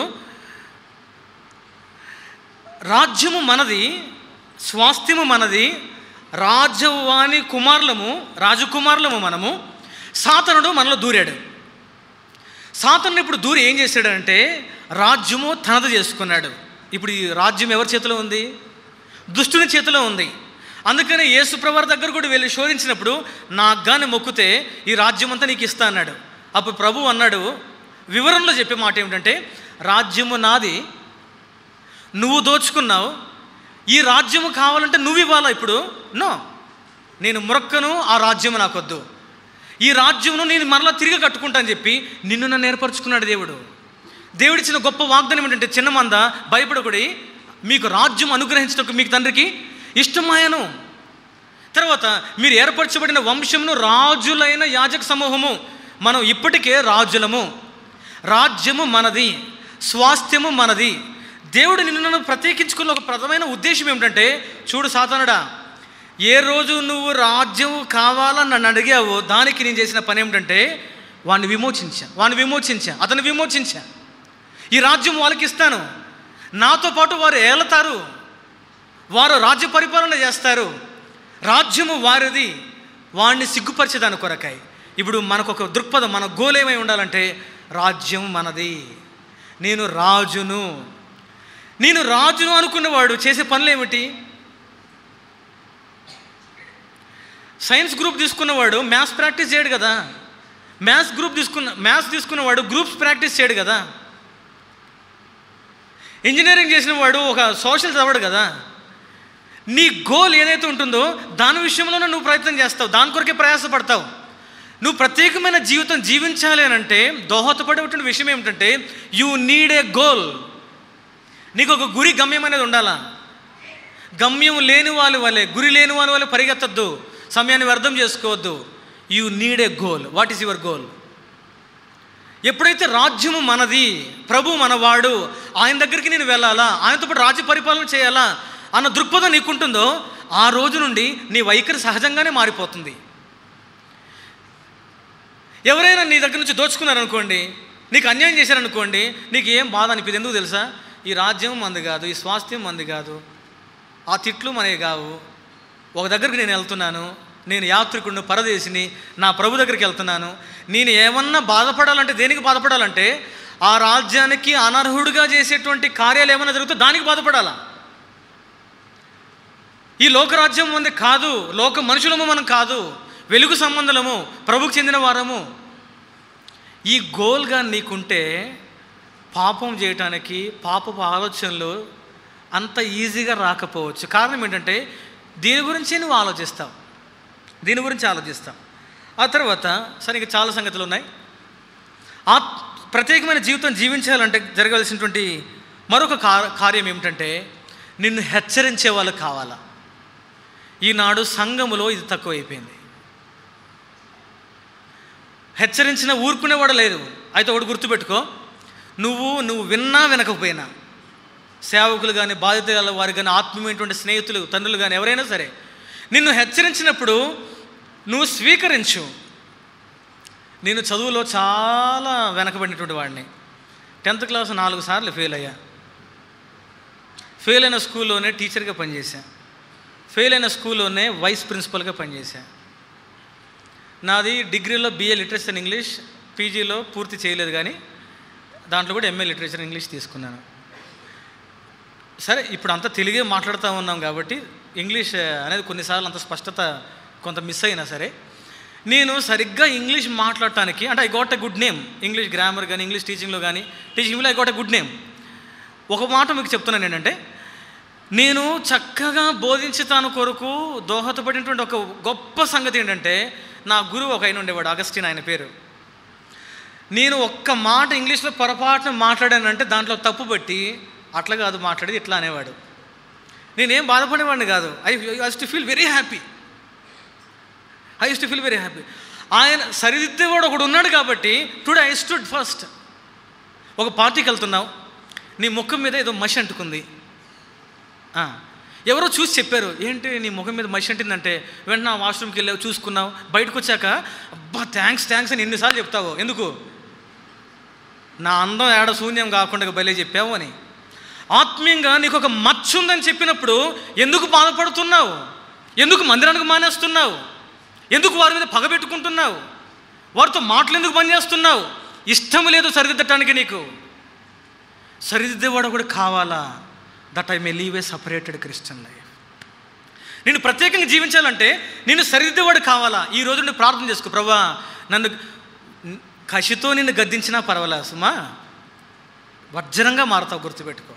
రాజ్యము మనది స్వాస్థ్యము మనది రాజవాణి కుమారులము రాజకుమారులము మనము సాతనుడు మనలో దూరాడు సాతనుడు ఇప్పుడు దూరి ఏం చేశాడంటే రాజ్యము తనది చేసుకున్నాడు ఇప్పుడు ఈ రాజ్యం ఎవరి చేతిలో ఉంది దుష్టుని చేతిలో ఉంది అందుకని యేసుప్రవారి దగ్గర కూడా వెళ్ళి శోధించినప్పుడు నాకు గాని మొక్కితే ఈ రాజ్యం అంతా నీకు ఇస్తా అన్నాడు అప్పుడు ప్రభు అన్నాడు వివరంలో చెప్పే మాట ఏమిటంటే రాజ్యము నాది నువ్వు దోచుకున్నావు ఈ రాజ్యము కావాలంటే నువ్వు ఇవ్వాలా ఇప్పుడు నో నేను మొరక్కను ఆ రాజ్యము నాకొద్దు ఈ రాజ్యమును నేను మరలా తిరిగి కట్టుకుంటాను చెప్పి నిన్ను నన్ను ఏర్పరచుకున్నాడు దేవుడు దేవుడిచ్చిన గొప్ప వాగ్దానం ఏంటంటే చిన్న మంద భయపడకుడి మీకు రాజ్యం అనుగ్రహించటకు మీకు తండ్రికి ఇష్టమాయను తర్వాత మీరు ఏర్పరచబడిన వంశమును రాజులైన యాజక సమూహము మనం ఇప్పటికే రాజులము రాజ్యము మనది స్వాస్థ్యము మనది దేవుడు నిన్ను నన్ను ప్రత్యేకించుకున్న ఒక ప్రధానమైన ఉద్దేశం ఏమిటంటే చూడు సాతానుడా ఏ రోజు నువ్వు రాజ్యం కావాలని నన్ను అడిగావో దానికి నేను చేసిన పని ఏమిటంటే వాడిని విమోచించా వాడిని విమోచించా అతను విమోచించా ఈ రాజ్యం వాళ్ళకి ఇస్తాను నాతో పాటు వారు ఏలతారు వారు రాజ్య పరిపాలన చేస్తారు రాజ్యము వారిది వాడిని సిగ్గుపరిచేదాని కొరకాయి ఇప్పుడు మనకు ఒక దృక్పథం మన గోల్ ఏమై ఉండాలంటే రాజ్యం మనది నేను రాజును నేను రాజును అనుకున్నవాడు చేసే పనులు ఏమిటి సైన్స్ గ్రూప్ తీసుకున్నవాడు మ్యాథ్స్ ప్రాక్టీస్ చేయడు కదా మ్యాథ్స్ గ్రూప్ తీసుకున్న మ్యాథ్స్ తీసుకున్నవాడు గ్రూప్స్ ప్రాక్టీస్ చేయడు కదా ఇంజనీరింగ్ చేసిన వాడు ఒక సోషల్ చదవడు కదా నీ గోల్ ఏదైతే ఉంటుందో దాని విషయంలోనే నువ్వు ప్రయత్నం చేస్తావు దాని కొరకే ప్రయాసపడతావు నువ్వు ప్రత్యేకమైన జీవితం జీవించాలి అని అంటే దోహదపడేటువంటి విషయం ఏమిటంటే యూ నీడ్ ఏ గోల్ నీకు ఒక గురి గమ్యం అనేది ఉండాలా గమ్యం లేని వాళ్ళ వల్లే గురి లేని వాళ్ళ వల్లే పరిగెత్తద్దు సమయాన్ని వ్యర్థం చేసుకోవద్దు you need a goal what is your goal ఎప్పుడైతే రాజ్యము మనది ప్రభు మనవాడు ఆయన దగ్గరికి నేను వెళ్ళాలా ఆయనతో పాటు రాజ్య పరిపాలన చేయాలా అన్న దృక్పథం నీకుంటుందో ఆ రోజు నుండి నీ వైఖరి సహజంగానే మారిపోతుంది ఎవరైనా నీ దగ్గర నుంచి దోచుకున్నారనుకోండి నీకు అన్యాయం చేశారనుకోండి నీకు ఏం బాధ అనిపిస్తుంది ఎందుకు తెలుసా ఈ రాజ్యం మంది కాదు ఈ స్వాస్థ్యం మంది కాదు ఆ తిట్లు మనవి కావు ఒక దగ్గరికి నేను వెళ్తున్నాను నేను యాత్రికుడిని పరదేశిని నా ప్రభు దగ్గరికి వెళ్తున్నాను నేను ఏమన్నా బాధపడాలంటే దేనికి బాధపడాలంటే ఆ రాజ్యానికి అనర్హుడిగా చేసేటువంటి కార్యాలు ఏమైనా జరిగితే దానికి బాధపడాలా ఈ లోకరాజ్యం మంది కాదు లోక మనుషులము మనం కాదు వెలుగు సంబంధులము ప్రభుకు చెందిన వారము ఈ గోల్గా నీకుంటే పాపం చేయటానికి పాపపు ఆలోచనలు అంత ఈజీగా రాకపోవచ్చు కారణం ఏంటంటే దీని గురించి నువ్వు ఆలోచిస్తావు దీని గురించి ఆలోచిస్తావు ఆ తర్వాత సరే ఇంకా చాలా సంగతులు ఉన్నాయి ఆ ప్రత్యేకమైన జీవితం జీవించాలంటే జరగాల్సినటువంటి మరొక కా- కార్యం ఏమిటంటే నిన్ను హెచ్చరించే వాళ్ళు కావాలా ఈనాడు సంఘములో ఇది తక్కువైపోయింది హెచ్చరించిన ఊరుకునేవాడు లేదు అయితే ఒకటి గుర్తుపెట్టుకో నువ్వు నువ్వు విన్నా వినకపోయినా సేవకులు కానీ బాధితుల వారు కానీ ఆత్మీయమైనటువంటి స్నేహితులు తండ్రులు కానీ ఎవరైనా సరే నిన్ను హెచ్చరించినప్పుడు నువ్వు స్వీకరించు నేను చదువులో చాలా వెనకబడినటువంటి వాడిని టెన్త్ క్లాస్ నాలుగు సార్లు ఫెయిల్ అయ్యా ఫెయిల్ అయిన స్కూల్లోనే టీచర్గా పనిచేశా ఫెయిల్ అయిన స్కూల్లోనే వైస్ ప్రిన్సిపల్గా పనిచేశా నాది డిగ్రీలో బిఏ లిటరేచర్ ఇన్ ఇంగ్లీష్ పీజీలో పూర్తి చేయలేదు కానీ దాంట్లో కూడా ఎంఏ లిటరేచర్ ఇన్ ఇంగ్లీష్ తీసుకున్నాను సరే ఇప్పుడు అంతా తెలుగే మాట్లాడుతూ ఉన్నాం కాబట్టి ఇంగ్లీష్ అనేది కొన్నిసార్లు అంత స్పష్టత కొంత మిస్ అయినా సరే నేను సరిగ్గా ఇంగ్లీష్ మాట్లాడటానికి అంటే I got a good name English grammar కానీ ఇంగ్లీష్ టీచింగ్లో కానీ టీచింగ్లో I got a good name ఒక మాట మీకు చెప్తున్నాను ఏంటంటే నేను చక్కగా బోధించుతాను కొరకు దోహదపడినటువంటి ఒక గొప్ప సంగతి ఏంటంటే నా గురువు ఒక ఆయన ఉండేవాడు అగస్టిన్ ఆయన పేరు నేను ఒక్క మాట ఇంగ్లీష్లో పొరపాటున మాట్లాడానంటే దాంట్లో తప్పు బట్టి అట్లా కాదు మాట్లాడేది ఇట్లా అనేవాడు నేనేం బాధపడేవాడిని కాదు I use to feel very happy I use to feel very happy ఆయన సరిదిద్దేవాడు ఒకడు ఉన్నాడు కాబట్టి టుడే ఐ స్టుడ్ ఫస్ట్ ఒక పార్టీకి వెళ్తున్నావు నీ ముఖం మీద ఏదో మసి అంటుకుంది ఆ, ఎవరో చూసి చెప్పారు ఏంటి నీ ముఖం మీద మసి అంటిందంటే వెంటనే ఆ వాష్రూమ్కి వెళ్ళావు చూసుకున్నావు బయటకు వచ్చాక అబ్బా థ్యాంక్స్ థ్యాంక్స్ అని ఎన్నిసార్లు చెప్తావు ఎందుకు నా అందం ఏడ శూన్యం కాకుండా బయలే చెప్పావు అని ఆత్మీయంగా నీకు ఒక మచ్చ ఉందని చెప్పినప్పుడు ఎందుకు బాధపడుతున్నావు ఎందుకు మందిరానికి మానేస్తున్నావు ఎందుకు వారి మీద పగబెట్టుకుంటున్నావు వారితో మాటలు ఎందుకు బంద్ చేస్తున్నావు ఇష్టం లేదు సరిదిద్దటానికి నీకు సరిదిద్దేవాడు కూడా కావాలా that I may live a separated Christian life నేను ప్రత్యేకంగా జీవించాలంటే నేను సరిదిద్దేవాడు కావాలా ఈ రోజు నువ్వు ప్రార్థన చేసుకో ప్రభా నన్ను కసితో నిన్ను గద్దించినా పర్వాలే సుమా వజ్రంగా మారుతావు గుర్తుపెట్టుకో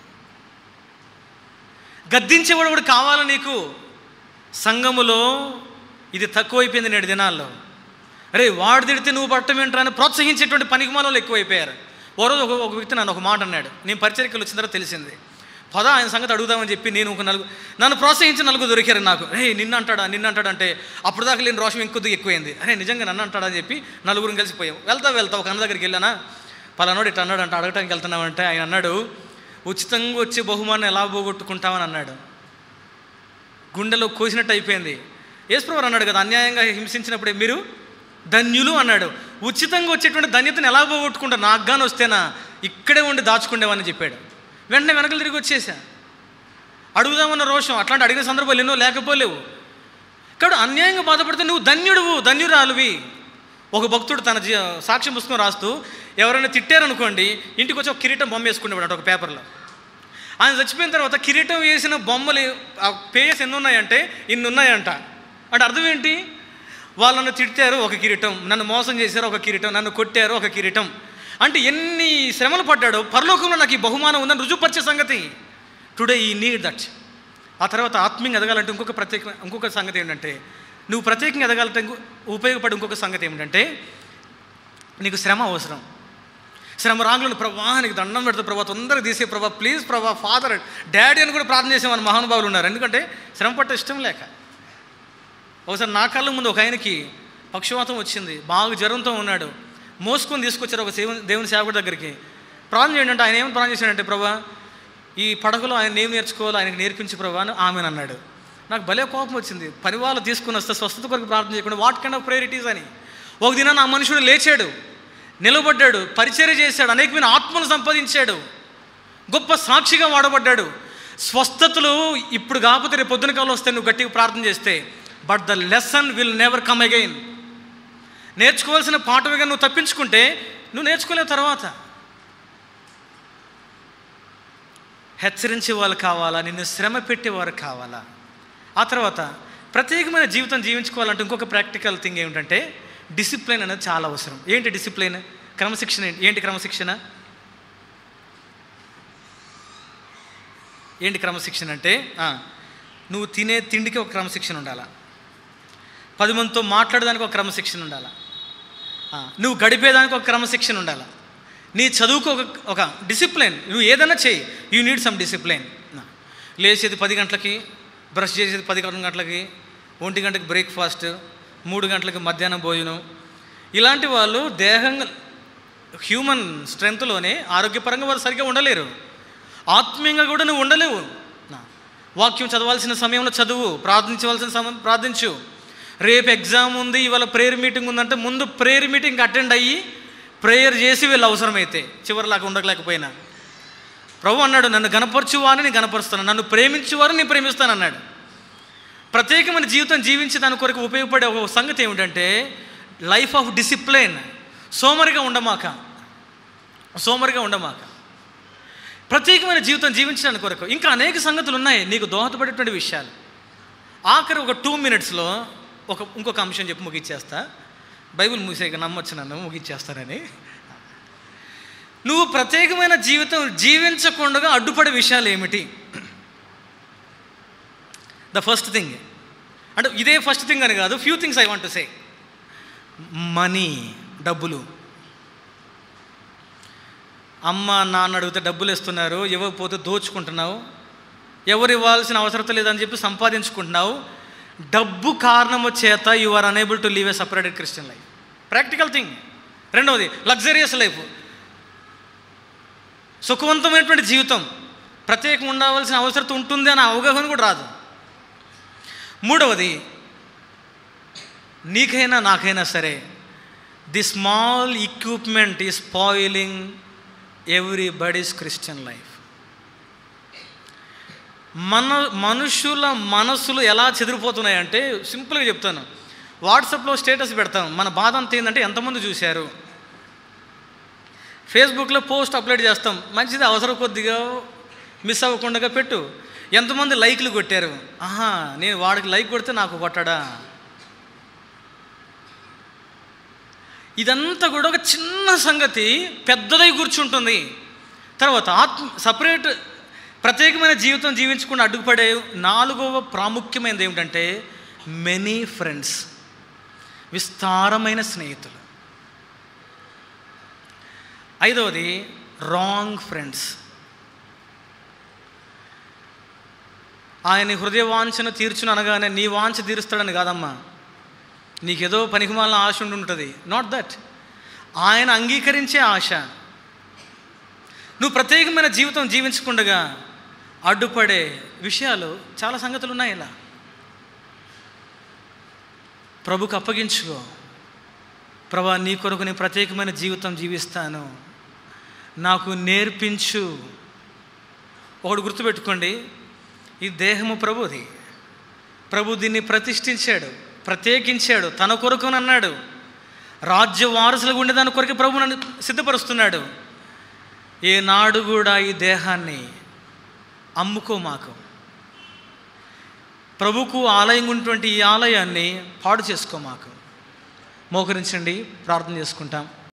గద్దించేవాడు కూడా కావాలా నీకు సంఘములో ఇది తక్కువైపోయింది నేడు దినాల్లో అరే వాడు తిడితే నువ్వు పట్టం ఏంట్రా అని ప్రోత్సహించేటువంటి పనికిమాలలో ఎక్కువైపోయారు ఓ రోజు ఒక ఒక వ్యక్తి నన్ను ఒక మాట అన్నాడు నేను పరిచరికలు వచ్చిన తర్వాత తెలిసింది పద ఆయన సంగతి అడుగుదామని చెప్పి నేను ఒక నలుగు నన్ను ప్రోత్సహించి నలుగురు దొరికారు నాకు రే నిన్న అంటాడా నిన్న అంటాడా అంటే అప్పుడు దాకా లేని రోషం ఇంకొద్దిగా ఎక్కువైంది అరే నిజంగా నన్ను అంటాడా అని చెప్పి నలుగురు కలిసిపోయాం వెళ్తా వెళ్తా ఒక అన్న దగ్గరికి వెళ్ళానా పలానోడు ఇట్లా అన్నాడు అంటే అడగటానికి వెళ్తున్నామంటే ఆయన అన్నాడు ఉచితంగా వచ్చే బహుమానం ఎలా పోగొట్టుకుంటామని అన్నాడు గుండెలో కోసినట్టు అయిపోయింది యేసుప్రభు అన్నాడు కదా అన్యాయంగా హింసించినప్పుడే మీరు ధన్యులు అన్నాడు ఉచితంగా వచ్చేటువంటి ధన్యతను ఎలా పోగొట్టుకుంటారు నాకు గాని వస్తేనా ఇక్కడే ఉండి దాచుకుండేవని చెప్పాడు వెంటనే వెనకలు తిరిగి వచ్చేసా అడుగుదామన్న రోషం అట్లాంటి అడిగిన సందర్భాలు ఎన్నో లేకపోలేవు ఇక్కడ అన్యాయంగా బాధపడితే నువ్వు ధన్యుడువు ధన్యురాలువి ఒక భక్తుడు తన జీ సాక్ష్యం పుస్తకం రాస్తూ ఎవరైనా తిట్టారనుకోండి ఇంటికి వచ్చి ఒక కిరీటం బొమ్మ వేసుకునేవాడు ఒక పేపర్లో ఆయన చచ్చిపోయిన తర్వాత కిరీటం వేసిన బొమ్మలు ఆ పేజెస్ ఎన్ని ఉన్నాయంటే ఇన్ని ఉన్నాయంట అంటే అర్థం ఏంటి వాళ్ళు నన్ను తిట్టారు ఒక కిరీటం నన్ను మోసం చేశారు ఒక కిరీటం నన్ను కొట్టారు ఒక కిరీటం అంటే ఎన్ని శ్రమలు పడ్డాడో పరలోకంలో నాకు ఈ బహుమానం ఉందని రుజువుపరిచే సంగతి టుడే ఈ నీడ్ దట్ ఆ తర్వాత ఆత్మీయంగా ఎదగాలంటే ఇంకొక ప్రత్యేక ఇంకొక సంగతి ఏంటంటే నువ్వు ప్రత్యేకంగా ఎదగాలంటే ఇంకో- ఉపయోగపడే ఇంకొక సంగతి ఏమిటంటే నీకు శ్రమ అవసరం శ్రమ రాంగులను ప్రభా నీకు దండం పెడతా ప్రభా తొందరగా తీసే ప్రభా ప్లీజ్ ప్రభా ఫాదర్ డాడీ అని కూడా ప్రార్థన చేసే మన మహానుభావులు ఉన్నారు ఎందుకంటే శ్రమ పట్ట ఇష్టం లేక ఒకసారి నా కళ్ళ ముందు ఒక ఆయనకి పక్షవాతం వచ్చింది బాగా జ్వరంతో ఉన్నాడు మోసుకొని తీసుకొచ్చారు ఒక సేవ దేవుని సేవకుడి దగ్గరికి ప్రార్థన చేయండి అంటే ఆయన ఏమని ప్రార్థన చేశాడంటే ప్రభా ఈ పడగలో ఆయన ఏం నేర్చుకోవాలో ఆయనకి నేర్పించి ప్రభా అని ఆమెను అన్నాడు నాకు భలే కోపం వచ్చింది పని వాళ్ళు తీసుకుని వస్తే స్వస్థత కొరకు ప్రార్థన చేయకుండా వాట్ కైండ్ ఆఫ్ ప్రయారిటీస్ అని ఒక దిన నా మనుషుడు లేచాడు నిలబడ్డాడు పరిచర్య చేశాడు అనేకమైన ఆత్మను సంపాదించాడు గొప్ప సాక్షిగా వాడబడ్డాడు స్వస్థతలు ఇప్పుడు కాకపోతే రేపు పొద్దున కాలం వస్తే నువ్వు గట్టిగా ప్రార్థన చేస్తే but the lesson will never come again నేర్చుకోవాల్సిన పాఠవిగా నువ్వు తప్పించుకుంటే నువ్వు నేర్చుకోలేవు తర్వాత హెచ్చరించే వాళ్ళు కావాలా నిన్ను శ్రమ పెట్టేవారు కావాలా ఆ తర్వాత ప్రత్యేకమైన జీవితం జీవించుకోవాలంటే ఇంకొక ప్రాక్టికల్ థింగ్ ఏమిటంటే డిసిప్లిన్ అనేది చాలా అవసరం ఏంటి డిసిప్లిన్ క్రమశిక్షణ ఏంటి ఏంటి క్రమశిక్షణ ఏంటి క్రమశిక్షణ అంటే ఆ, నువ్వు తినే తిండికి ఒక క్రమశిక్షణ ఉండాలా పది మందితో మాట్లాడడానికి ఒక క్రమశిక్షణ ఉండాలా ఆ, నువ్వు గడిపేదానికి ఒక క్రమశిక్షణ ఉండాలా నీ చదువుకు ఒక ఒక డిసిప్లిన్ నువ్వు ఏదైనా చేయి యూ నీడ్ సమ్ డిసిప్లిన్ లేచేది పది గంటలకి బ్రష్ చేసేది పది గంటలకి ఒంటి గంటకి బ్రేక్ఫాస్ట్ మూడు గంటలకి మధ్యాహ్నం భోజనం ఇలాంటి వాళ్ళు దేహంగా హ్యూమన్ స్ట్రెంగ్త్లోనే ఆరోగ్యపరంగా వారు సరిగ్గా ఉండలేరు ఆత్మీయంగా కూడా నువ్వు ఉండలేవు నా. వాక్యం చదవాల్సిన సమయంలో చదువు ప్రార్థించవలసిన సమయం ప్రార్థించు రేపు ఎగ్జామ్ ఉంది ఇవాళ ప్రేయర్ మీటింగ్ ఉందంటే ముందు ప్రేయర్ మీటింగ్ అటెండ్ అయ్యి ప్రేయర్ చేసి వీళ్ళు అవసరమైతే చివరిలాగా ఉండలేకపోయినా ప్రభు అన్నాడు నన్ను గనపరచువారిని నేను గనపరుస్తాను నన్ను ప్రేమించువారిని నేను ప్రేమిస్తాను అన్నాడు ప్రత్యేకమైన జీవితం జీవించి దాని కొరకు ఉపయోగపడే ఒక సంగతి ఏమిటంటే లైఫ్ ఆఫ్ డిసిప్లిన్ సోమరిగా ఉండమాక సోమరిగా ఉండమాక ప్రత్యేకమైన జీవితం జీవించడానికి కొరకు ఇంకా అనేక సంగతులు ఉన్నాయి నీకు దోహదపడేటువంటి విషయాలు ఆఖరి ఒక టూ మినిట్స్లో ఒక ఇంకొక అంశం చెప్పి ముగిచ్చేస్తా బైబిల్ మూసేక నమ్మొచ్చు నన్ను ముగిచ్చేస్తానని నువ్వు ప్రత్యేకమైన జీవితం జీవించకుండా అడ్డుపడే విషయాలు ఏమిటి ద ఫస్ట్ థింగ్ అంటే ఇదే ఫస్ట్ థింగ్ అని కాదు few things I want to say money డబ్బులు అమ్మ నాన్న అడిగితే డబ్బులు ఇస్తున్నారు ఇవ్వకపోతే దోచుకుంటున్నావు ఎవరు ఇవ్వాల్సిన అవసరం లేదని చెప్పి సంపాదించుకుంటున్నావు డబ్బు కారణము చేత you are unable to live a separated Christian life practical thing రెండవది లగ్జరియస్ లైఫ్ సుఖవంతమైనటువంటి జీవితం ప్రత్యేకం ఉండవలసిన అవసరం ఉంటుంది అనే అవగాహన కూడా రాదు మూడవది నీకైనా నాకైనా సరే the small equipment is spoiling everybody's Christian life మన మనుషుల మనసులు ఎలా చెదిరిపోతున్నాయంటే సింపుల్గా చెప్తాను వాట్సాప్లో స్టేటస్ పెడతాం మన బాధ అంత ఏంటంటే ఎంతమంది చూశారు ఫేస్బుక్లో పోస్ట్ అప్లోడ్ చేస్తాం మంచిది అవసరం కొద్దిగా మిస్ అవ్వకుండా పెట్టు ఎంతమంది లైక్లు కొట్టారు ఆహా నేను వాడికి లైక్ కొడితే నాకు కొట్టాడా ఇదంతా కూడా ఒక చిన్న సంగతి పెద్దదై కూర్చుంటుంది తర్వాత ఆత్మ సపరేట్ ప్రత్యేకమైన జీవితం జీవించకుండా అడ్డుపడే నాలుగవ ప్రాముఖ్యమైనది ఏమిటంటే మెనీ ఫ్రెండ్స్ విస్తారమైన స్నేహితులు ఐదవది రాంగ్ ఫ్రెండ్స్ ఆయన హృదయ వాంఛను తీర్చును అనగానే నీ వాంఛ తీరుస్తాడని కాదమ్మా నీకేదో పనికిమాలిన ఆశ ఉండి ఉంటుంది నాట్ దట్ ఆయన అంగీకరించే ఆశ నువ్వు ప్రత్యేకమైన జీవితం జీవించకుండగా అడ్డుపడే విషయాలు చాలా సంగతులు ఉన్నాయి ఇలా ప్రభుకు అప్పగించుకో ప్రభా నీ కొరకు నేను ప్రత్యేకమైన జీవితం జీవిస్తాను నాకు నేర్పించు ఒకటి గుర్తుపెట్టుకోండి ఈ దేహము ప్రభుది ప్రభు దీన్ని ప్రతిష్ఠించాడు ప్రత్యేకించాడు తన కొరకు అన్నాడు రాజ్య వారసులుగా ఉండే దాని కొరకు ప్రభు నన్ను సిద్ధపరుస్తున్నాడు ఏనాడు కూడా ఈ దేహాన్ని అమ్ముకో మాకు ప్రభుకు ఆలయం ఉన్నటువంటి ఈ ఆలయాన్ని పాడు చేసుకో మాకు మోకరించండి ప్రార్థన చేసుకుంటాం